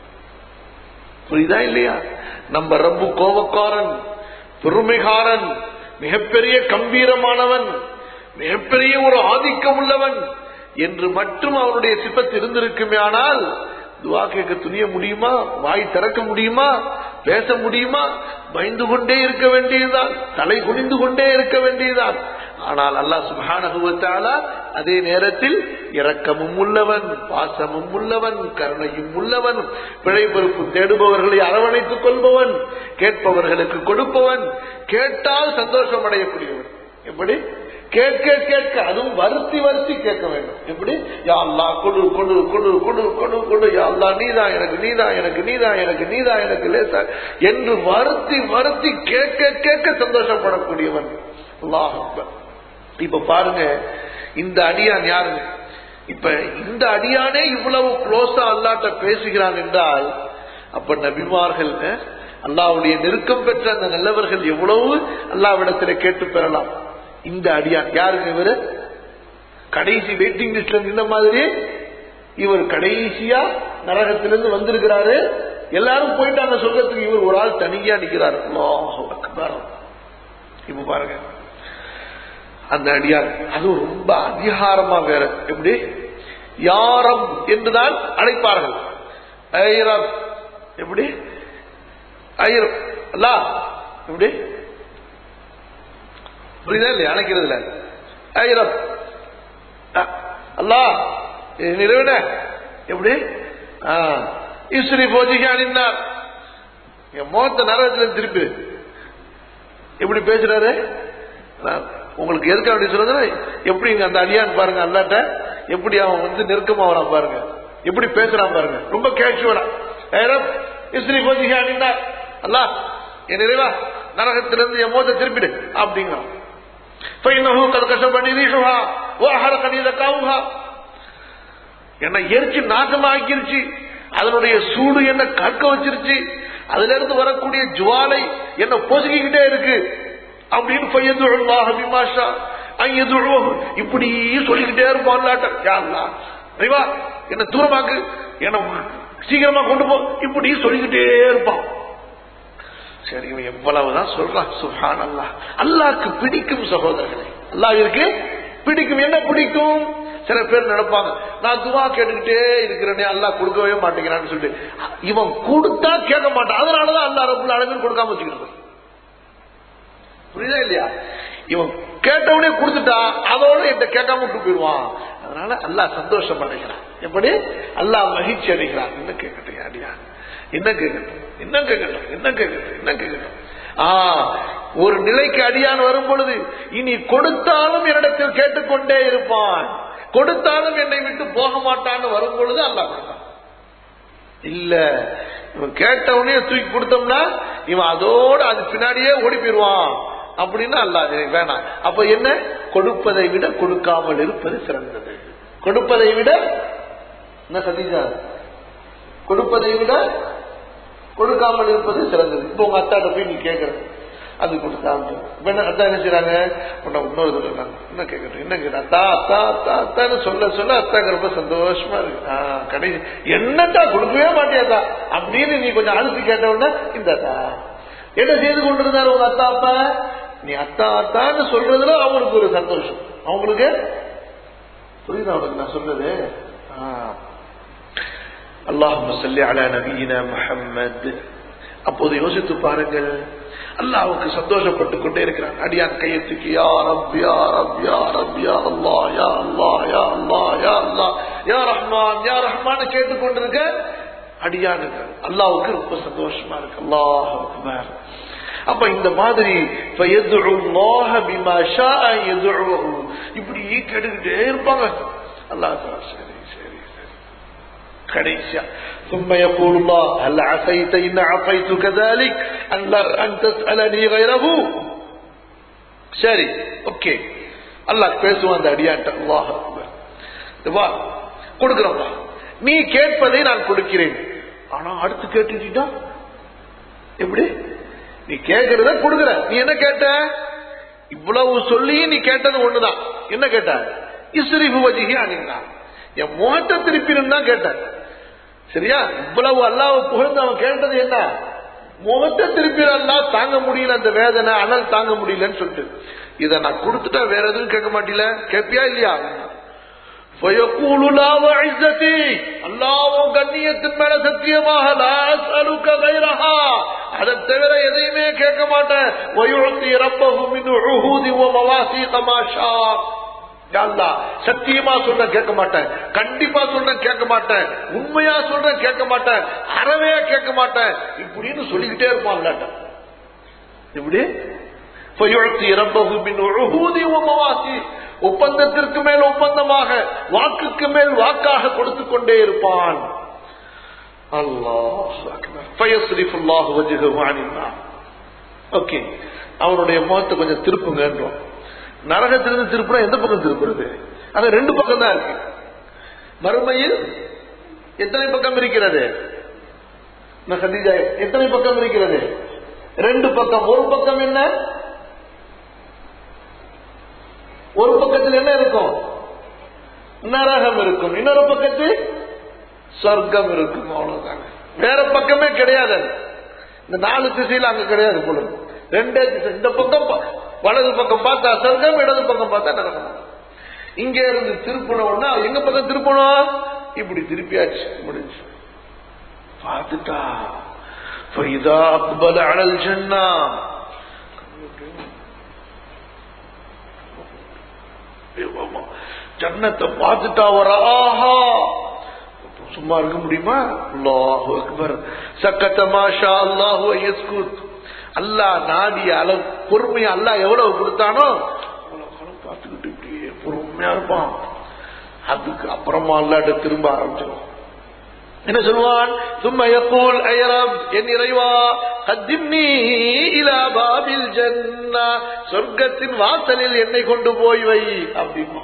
S2: புரியுதா இல்லையா நம்ம ரப்பு கோபக்காரன் பெருமைகாரன் மிகப்பெரிய கம்பீரமானவன் மிகப்பெரிய ஒரு ஆதிக்கம் உள்ளவன் என்று மட்டும் அவனுடைய சிப்பத்து இருந்திருக்குமே ஆனால் துவா கேட்க துணிய முடியுமா வாய் திறக்க முடியுமா பேச முடியுமா பயந்து கொண்டே இருக்க வேண்டியதுதான் தலை குனிந்து கொண்டே இருக்க வேண்டியதுதான் ஆனால் அல்லாஹ் சுபானகுவத்தாலா அதே நேரத்தில் இரக்கமும் உள்ளவன் பாசமும் உள்ளவன் கருணையும் உள்ளவன் பிழை பொறுப்பு தேடுபவர்களை அரவணைத்துக் கொள்பவன் கேட்பவர்களுக்கு கொடுப்பவன் கேட்டால் சந்தோஷம் அடையக்கூடியவன் எப்படி கேட்க கேட்க அதுவும் வருத்தி வருத்தி கேட்க வேண்டும் எப்படி யா அல்லா கொடு கொடு கொடு கொடு கொடு கொடு யா அல்லா நீதான் எனக்கு நீதான் எனக்கு நீதான் எனக்கு நீதான் எனக்கு லேசா என்று வருத்தி வருத்தி கேட்க கேட்க சந்தோஷப்படக்கூடியவன் அல்லாஹ் அக்பர். இப்ப பாருங்க இந்த அடியான் யாருங்க இப்ப இந்த அடியானே இவ்வளவு க்ளோஸா அல்லாட்ட பேசுகிறான் என்றால் அப்ப நபிமார்கள் அஹ், அல்லாஹ்வுடைய நெருக்கம் பெற்ற அந்த நல்லவர்கள் எவ்வளவு அல்லாவிடத்துல கேட்டு பெறலாம் இந்த அடியான் யாருங்க இவரு கடைசி வெயிட்டிங் லிஸ்ட்ல நின்ன மாதிரி இவர் கடைசியா நரகத்திலிருந்து வந்திருக்கிறாரு எல்லாரும் போயிட்டாங்க சொர்க்கத்துக்கு இவர் ஒரு ஆள் தனியா நிக்கிறார் அல்லாஹ் அக்பர் இப்ப பாருங்க அந்த அடியார் அதுவும் ரொம்ப அதிகாரமா வேற எப்படி யாரம் என்றுதான் அழைப்பார்கள் ஐரம் எப்படி ஐரம் அல்லா எப்படி புரியுதா இல்லையா அழைக்கிறதுல ஐரம் அல்லா நிறைவிட எப்படி ஈஸ்வரி போஜிக்கு அணிந்தார் என் முகத்தை நரகத்தில் திருப்பி எப்படி பேசுறாரு நான் உங்களுக்கு எதுக்கு அப்படி சொல்றது எப்படி இங்க அந்த அடியான் பாருங்க அல்லாட்ட எப்படி அவன் வந்து நெருக்கமா வரான் பாருங்க எப்படி பேசுறான் பாருங்க ரொம்ப கேஷுவலா ஏரம் இஸ்ரீ போஜிகா அணிந்தா அல்லா என் நிறைவா நரகத்திலிருந்து என் மோத திருப்பிடு அப்படிங்கிறான் فإنه قد كسب ريحها وأحرق ذكاؤها என்ன எரிச்சு நாசமாக்கிருச்சு அதனுடைய சூடு என்ன கற்க வச்சிருச்சு அதுல இருந்து வரக்கூடிய ஜுவாலை என்ன பொசுக்கிக்கிட்டே இருக்கு அப்படின்னு ஃபையதுல்லாஹ் பிமாஷா ஐயதுல்லாஹ் இப்படி சொல்லிக்கிட்டே இருப்பான் அல்லாட்ட யா அல்லாஹ் ரைவா என்ன தூரமாக்கு என்ன சீக்கிரமா கொண்டு போ இப்படி சொல்லிக்கிட்டே இருப்பான் சரி இவன் எவ்வளவுதான் சொல்றான் சுஹான் அல்லாஹ் அல்லாஹ்க்கு பிடிக்கும் சகோதரர்களே அல்லாஹ்விற்கு பிடிக்கும் என்ன பிடிக்கும் சில பேர் நினைப்பாங்க நான் துவா கேட்டுக்கிட்டே இருக்கிறேனே அல்லாஹ் கொடுக்கவே மாட்டேங்கிறான்னு சொல்லிட்டு இவன் கொடுத்தா கேட்க மாட்டான் அதனாலதான் அல்லாஹ் ரபுல் அளவில் கொடுக்காம வச்சுக்கிறது புரியுதா இல்லையா இவன் கேட்டவனே கொடுத்துட்டா அதோட என்கிட்ட கேட்காம விட்டு போயிடுவான் அதனால அல்லாஹ் சந்தோஷம் அடைகிறான் எப்படி அல்லாஹ் மகிழ்ச்சி அடைகிறான் என்ன கேட்கட்டும் அடியா என்ன கேட்கட்டும் என்ன கேட்கட்டும் என்ன கேட்கட்டும் என்ன கேட்கட்டும் ஆ ஒரு நிலைக்கு அடியான் வரும் பொழுது இனி கொடுத்தாலும் என்னிடத்தில் கேட்டுக்கொண்டே இருப்பான் கொடுத்தாலும் என்னை விட்டு போக மாட்டான்னு வரும் பொழுது அல்லாஹ் கொடுத்தான் இல்ல இவன் கேட்ட உடனே தூக்கி கொடுத்தோம்னா இவன் அதோட அது பின்னாடியே ஓடி போயிடுவான் அப்படின்னு அல்லா வேணாம் அப்ப என்ன கொடுப்பதை விட கொடுக்காமல் இருப்பது சிறந்தது கொடுப்பதை விட என்ன சதீஜா கொடுப்பதை விட கொடுக்காமல் இருப்பது சிறந்தது இப்போ உங்க அத்தாட்ட போய் நீ கேட்கற அது கொடுத்தா இப்ப என்ன அத்தா என்ன செய்யறாங்க உன்னை இன்னொரு சொல்றாங்க என்ன கேட்கட்டும் என்ன கேட்ட அத்தா அத்தா அத்தா அத்தான்னு சொல்ல சொல்ல அத்தாக்கு ரொம்ப சந்தோஷமா இருக்கு ஆஹ் கடைசி என்னத்தா கொடுக்கவே மாட்டியாத்தா அப்படின்னு நீ கொஞ்சம் அழுத்தி கேட்ட உடனே இந்தாத்தா என்ன செய்து கொண்டிருந்தாரு உங்க அத்தா அப்பா நீ அத்தா அத்தான்னு சொல்றதுல அவங்களுக்கு ஒரு சந்தோஷம் அவங்களுக்கு புரியுதா அவனுக்கு நான் சொல்றது அல்லாஹு சொல்லி அலா நபீன முஹம்மது அப்போது யோசித்து பாருங்கள் அல்லாவுக்கு சந்தோஷப்பட்டு கொண்டே இருக்கிறான் அடியான் கையை தூக்கி யா ரப் யா ரப் யா ரப் யா அல்லா யா அல்லா யா அல்லா யா அல்லா யா ரஹ்மான் யா ரஹ்மான் கேட்டுக்கொண்டிருக்க அடியானுக்கு அல்லாவுக்கு ரொம்ப சந்தோஷமா இருக்கு அல்லாஹ் அக்பர் அப்ப இந்த மாதிரி இப்படி கேட்டுக்கிட்டே இருப்பாங்க அல்லா சரி சரி சரி கடைசியா ثم يقول الله هل عسيت إن عصيتك ذلك أن, لا أن تسألني غيره சரி ஓகே அல்லாஹ் பேசுவான் அந்த அடியான்ட்ட அல்லாஹ் வா கொடுக்குறப்பா நீ கேட்பதை நான் கொடுக்கிறேன் ஆனா அடுத்து கேட்டுட்டா எப்படி நீ கேட்கறத கொடுக்குற நீ என்ன கேட்ட இவ்வளவு சொல்லி நீ கேட்டது ஒண்ணுதான் என்ன கேட்ட இஸ்ரிஃபு வஜிகி அணிந்தான் என் முகத்தை திருப்பினும் தான் கேட்டேன் சரியா இவ்வளவு அல்லாஹ் புகழ்ந்து அவன் கேட்டது என்ன முகத்தை திருப்பி அல்லா தாங்க முடியல அந்த வேதனை அனல் தாங்க முடியலன்னு சொல்லிட்டு இதை நான் கொடுத்துட்டா வேற எதுவும் கேட்க மாட்டீல கேட்பியா இல்லையா அல்லாவும் கண்ணியத்தின் மேல சத்தியமாக அதை தவிர எதையுமே கேட்க மாட்டேன் சத்தியமா சொல்ற கேட்க மாட்டேன் கண்டிப்பா சொல்றேன் கேட்க மாட்டேன் உண்மையா சொல்றேன் கேட்க மாட்டேன் அறவே கேட்க மாட்டேன் இப்படின்னு சொல்லிக்கிட்டே இருப்பான் இல்லாட்ட இப்படி ஒப்பந்தத்திற்கு மேல் ஒப்பந்தமாக வாக்குக்கு மேல் வாக்காக கொடுத்து கொண்டே இருப்பான் ஓகே அவனுடைய முகத்தை கொஞ்சம் திருப்புங்கன்றோம் நரகத்திலிருந்து திருப்புறா எந்த பக்கம் திருப்புறது அது ரெண்டு பக்கம் தான் இருக்கு மறுமையில் எத்தனை பக்கம் இருக்கிறது எத்தனை பக்கம் இருக்கிறது ரெண்டு பக்கம் ஒரு பக்கம் என்ன ஒரு பக்கத்தில் என்ன இருக்கும் நரகம் இருக்கும் இன்னொரு பக்கத்தில் சொர்க்கம் இருக்கும் அவ்வளவுதாங்க வேற பக்கமே கிடையாது இந்த நாலு திசையில் அங்க கிடையாது பொழுது ரெண்டே திசை இந்த பக்கம் வலது பக்கம் பார்த்தா சொர்க்கம் இடது பக்கம் பார்த்தா நரகம் இங்க இருந்து திருப்பணும்னா எங்க பக்கம் திருப்பணும் இப்படி திருப்பியாச்சு முடிஞ்சு பார்த்துட்டா فإذا أقبل على الجنة ஜன்னத்தை பார்த்துட்டா வர ஆஹா சும்மா இருக்க முடியுமா அல்லாஹு அக்பர் சக்கத்த மாஷா அல்லாஹு யஸ்குத் அல்லாஹ் நாடிய அளவு பொறுமையா அல்லாஹ் எவ்வளவு கொடுத்தானோ பார்த்துக்கிட்டு இப்படியே பொறுமையா இருப்பான் அதுக்கு அப்புறமா அல்லாட்ட திரும்ப ஆரம்பிச்சிடும் என்ன சொல்லுவான் சும்மா யக்கூல் ஐரப் என் இறைவா கத்திம்னி இலா பாபில் ஜன்னா சொர்க்கத்தின் வாசலில் என்னை கொண்டு போய் வை அப்படிமா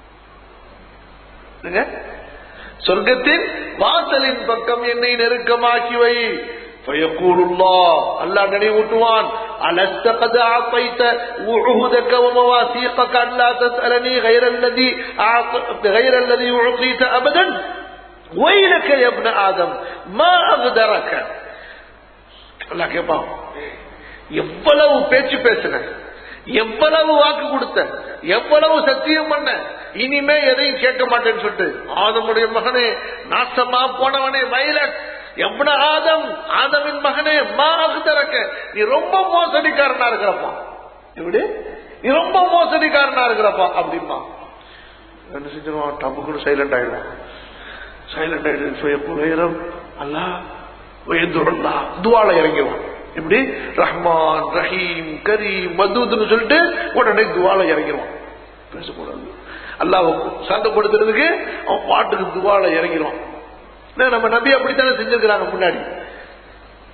S2: சொர்க்கத்தின் வாசலின் பக்கம் என்னை நெருக்கமாக்கி வை فيقول الله الله நினைவூட்டுவான் ألست قد أعطيت وعهدك ومواثيقك أن لا تسألني غير الذي غير الذي أعطيت أبدا ويلك يا ابن آدم ما أغدرك الله கேட்பான் எவ்வளவு பேச்சு பேசின எவ்வளவு வாக்கு கொடுத்த எவ்வளவு சத்தியம் பண்ண இனிமே எதையும் கேட்க மாட்டேன்னு சொல்லிட்டு ஆதமுடைய மகனே நாசமா போனவனே வயலட் எவ்வளவு ஆதம் ஆதமின் மகனே மாகு திறக்க நீ ரொம்ப மோசடிக்காரனா இருக்கிறப்பா எப்படி நீ ரொம்ப மோசடிக்காரனா இருக்கிறப்பா அப்படிமா என்ன செஞ்சிருவான் டப்புக்குன்னு சைலண்ட் ஆயிடுவான் சைலண்ட் ஆயிடுது அல்லா உயர்ந்துடா துவால இறங்கிடுவான் இப்படி ரஹ்மான் ரஹீம் கரீம் மதுன்னு சொல்லிட்டு உடனே துவால இறங்கிடுவான் பேசக்கூடாது அல்லாஹ் சண்டை கொடுத்துறதுக்கு அவன் பாட்டுக்கு துவால இறங்கிடுவான் நம்ம நபி அப்படித்தானே செஞ்சிருக்கிறாங்க முன்னாடி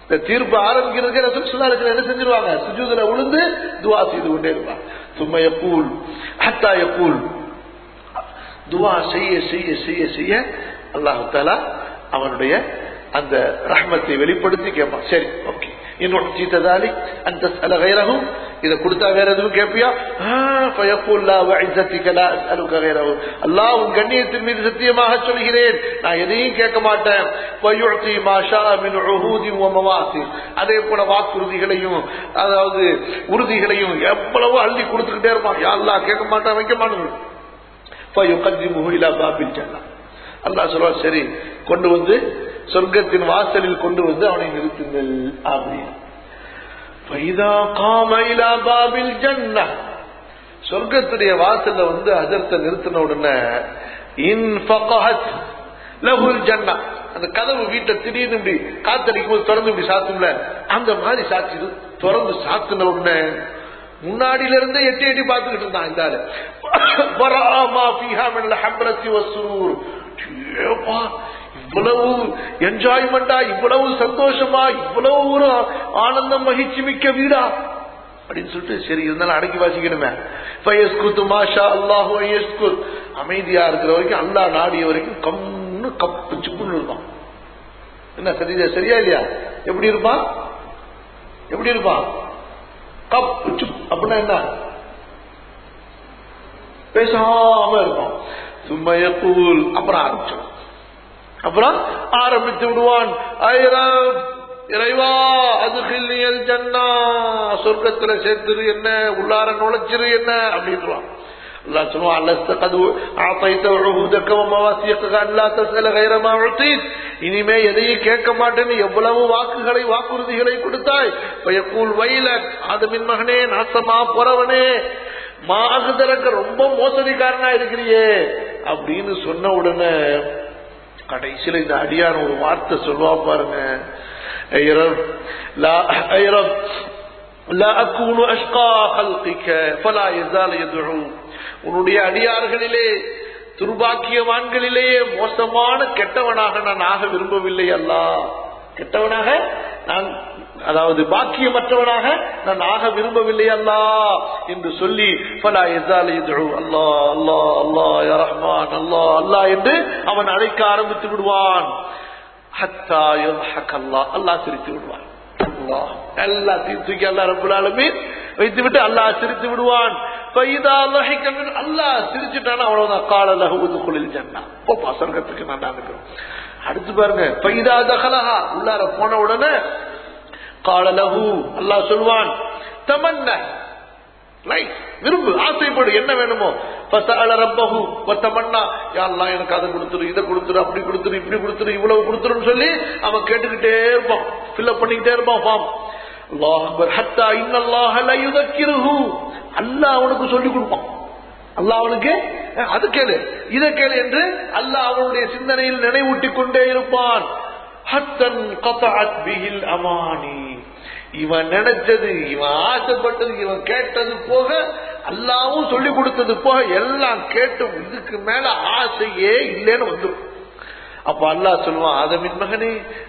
S2: இந்த தீர்ப்பு ஆரம்பிக்கிறதுக்கு ரசூல் ஸல்லல்லாஹு அலைஹி வஸல்லம் என்ன செஞ்சிருவாங்க சுஜூதுல விழுந்து துவா செய்து கொண்டே இருப்பாங்க சும்மா யக்கூல் ஹத்தா யக்கூல் துவா செய்ய செய்ய செய்ய செய்ய அல்லாஹு தாலா அவனுடைய அந்த ரஹ்மத்தை வெளிப்படுத்தி கேட்பான் சரி ஓகே இன்னொரு சீத்ததாலி அந்த கைரகும் இதை கொடுத்தா வேற எதுவும் கேட்பியா அல்லாஹ் உன் கண்ணியத்தின் மீது சத்தியமாக சொல்கிறேன் நான் எதையும் கேட்க மாட்டேன் அதே போல வாக்குறுதிகளையும் அதாவது உறுதிகளையும் எவ்வளவோ அள்ளி கொடுத்துக்கிட்டே இருப்பான் யா அல்லாஹ் கேட்க மாட்டான் வைக்க மாட்டேன் அல்லாஹ் சொல்வா சரி கொண்டு வந்து சொர்க்கத்தின் வாசலில் கொண்டு வந்து அவனை நிறுத்துங்கள் அப்படின்னு சொர்க்கத்துடைய வாசல்ல வந்து அதர்த்த நிறுத்தின உடனே இன் லகுல் ஜன்னா அந்த கதவு வீட்டை திடீர்னு இப்படி காத்தடிக்கும் போது திறந்து இப்படி சாத்தும்ல அந்த மாதிரி சாத்தி திறந்து சாத்தின உடனே முன்னாடியில இருந்தே எட்டி எட்டி பார்த்துக்கிட்டு இருந்தான் இந்த ஆளு இவ்வளவு என்ஜாய்மெண்டா இவ்வளவு சந்தோஷமா இவ்வளவு ஒரு ஆனந்தம் மகிழ்ச்சி மிக்க வீடா அப்படின்னு சொல்லிட்டு சரி இருந்தாலும் அடக்கி வாசிக்கணுமே மாஷா அல்லாஹு அமைதியா இருக்கிற வரைக்கும் அல்லா நாடிய வரைக்கும் கம்னு கப்பு சிப்புன்னு இருப்பான் என்ன சரியா சரியா இல்லையா எப்படி இருப்பான் எப்படி இருப்பான் கப் சுப் அப்படின்னா என்ன பேசாம இருப்பான் சும்மைய கூல் அப்புறம் ஆரம்பிச்சோம் அப்புறம் ஆரம்பித்து விடுவான் இறைவா அது கிள்ளியல் ஜன்னா சொர்க்கத்துல சேர்த்துரு என்ன உள்ளார நுழைச்சிரு என்ன அப்படின்றான் அல்லாஹ் சொல்லுவான் அல்லஸ்த கது ஆத்தைத்த உழுகுதக்க மவாசியக்க அல்லா தசல கைரமா உழ்த்தீத் இனிமே எதையும் கேட்க மாட்டேன்னு எவ்வளவு வாக்குகளை வாக்குறுதிகளை கொடுத்தாய் பயக்கூல் வயல ஆதமின் மகனே நாசமா போறவனே மாகுதரக்க ரொம்ப மோசடிக்காரனா இருக்கிறியே அப்படின்னு சொன்ன உடனே கடைசியில இந்த அடியான ஒரு வார்த்தை சொல்லுவா பாருங்க உன்னுடைய அடியார்களிலே துர்பாக்கியவான்களிலேயே மோசமான கெட்டவனாக நான் ஆக விரும்பவில்லை அல்லா கெட்டவனாக நான் அதாவது பாக்கியமற்றவனாக நான் ஆக விரும்பவில்லை அல்லா என்று சொல்லி பலா எதால் அல்லா அல்லா அல்லா ரஹ்மான் அல்லா அல்லா என்று அவன் அழைக்க ஆரம்பித்து விடுவான் அல்லாஹ் சிரித்து விடுவான் எல்லாத்தையும் தூக்கி அல்லா ரபுல்லாலுமே வைத்து விட்டு அல்லாஹ் சிரித்து விடுவான் அல்லாஹ் சிரிச்சுட்டானா அவ்வளவுதான் கால லகுவது குளில் ஜன்னா போப்பா சொர்க்கத்துக்கு நான் அனுப்புறேன் அடுத்து பாருங்க பைதா தகலஹா உள்ளார போன உடனே கால லகு அல்லாஹ் சொல்வான் தமன்ன விரும்பு ஆசைப்படு என்ன வேணுமோ ரப்பஹு வத்தமன்னா யாரெல்லாம் எனக்கு அதை கொடுத்துரு இதை கொடுத்துரு அப்படி கொடுத்துரு இப்படி கொடுத்துரு இவ்வளவு கொடுத்துருன்னு சொல்லி அவன் கேட்டுக்கிட்டே இருப்பான் ஃபில்அப் பண்ணிக்கிட்டே இருப்பான் ஃபார்ம் அல்லாஹ் அக்பர் ஹத்தா இன்னல்லாஹ ல யுதக்கிருஹு அல்லாஹ் அவனுக்கு சொல்லி கொடுப்பான் அல்லாஹ் அவனுக்கு அது கேளு இதை கேளு என்று அல்லாஹ் அவனுடைய சிந்தனையில் நினைவூட்டி கொண்டே இருப்பான் ஹத்தன் கதஅத் பிஹில் அமானி இவன் நினைச்சது இவன் ஆசைப்பட்டது இவன் கேட்டது போக அல்லாவும் சொல்லி கொடுத்தது போக எல்லாம் கேட்டு இதுக்கு மேல ஆசையே இல்லைன்னு வந்துடும் அப்ப அல்லாஹ் சொல்லுவான் அதமின் மகனே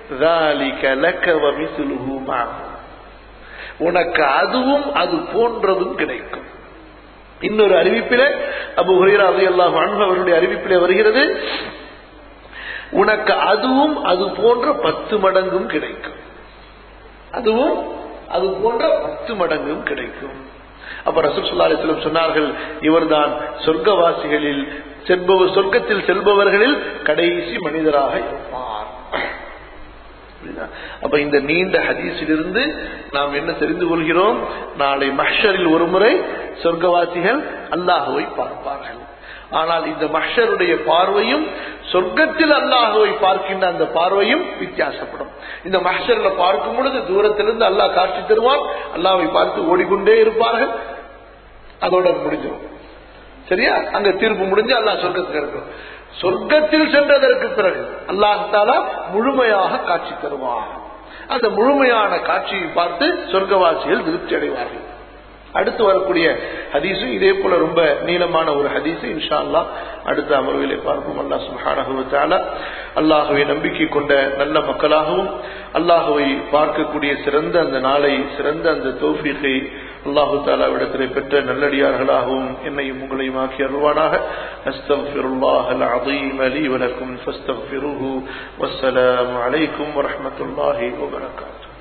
S2: உனக்கு அதுவும் அது போன்றதும் கிடைக்கும் இன்னொரு அறிவிப்பில அபு ஹுரேரா அல்லாஹ் அவருடைய அறிவிப்பிலே வருகிறது உனக்கு அதுவும் அது போன்ற பத்து மடங்கும் கிடைக்கும் அதுவும் அது போன்ற பத்து மடங்கும் கிடைக்கும் அப்ப ரசூல் சுல்லா அலிஸ்லம் சொன்னார்கள் இவர்தான் சொர்க்கவாசிகளில் செல்பவர் சொர்க்கத்தில் செல்பவர்களில் கடைசி மனிதராக இருப்பார் அப்ப இந்த நீண்ட ஹதீஸிலிருந்து நாம் என்ன தெரிந்து கொள்கிறோம் நாளை மஹரில் ஒரு முறை சொர்க்கவாசிகள் அல்லாஹுவை பார்ப்பார்கள் ஆனால் இந்த மஹருடைய பார்வையும் சொர்க்கத்தில் அல்லாஹுவை பார்க்கின்ற அந்த பார்வையும் வித்தியாசப்படும் இந்த மஹர்ல பார்க்கும் பொழுது தூரத்திலிருந்து அல்லாஹ் காட்சி தருவான் அல்லாவை பார்த்து ஓடிக்கொண்டே இருப்பார்கள் அதோட முடிஞ்சிடும் சரியா அங்க தீர்ப்பு முடிஞ்சு அல்லாஹ் சொர்க்கத்துக்கு இருக்கும் சொர்க்கத்தில் சென்றதற்கு பிறகு அல்லாஹாலா முழுமையாக காட்சி தருவான் அந்த முழுமையான காட்சியை பார்த்து சொர்க்கவாசிகள் திருப்தி அடைவார்கள் அடுத்து வரக்கூடிய ஹதீஸும் இதே போல ரொம்ப நீளமான ஒரு ஹதீஸ் இன்ஷா அல்லாஹ் அடுத்த அமர்விலே பார்ப்போம் அல்லாஹ் சுப்ஹானஹு வ தஆலா அல்லாஹ்வை நம்பிக்கை கொண்ட நல்ல மக்களாகவும் அல்லாஹ்வை பார்க்கக்கூடிய சிறந்த அந்த நாளை சிறந்த அந்த தௌஃபீகை அல்லாஹு தாலாவிடத்திலே பெற்ற நல்லடியார்களாகவும் என்னையும் உங்களையும் ஆக்கி அருள்வானாக அஸ்தக்ஃபிருல்லாஹ் அல்-அஸீம் லீ வ லக்கும் ஃபஸ்தக்ஃபிருஹு வஸ்ஸலாமு அலைக்கும் வரஹ்மத்துல்லாஹி வ பரகாத்துஹு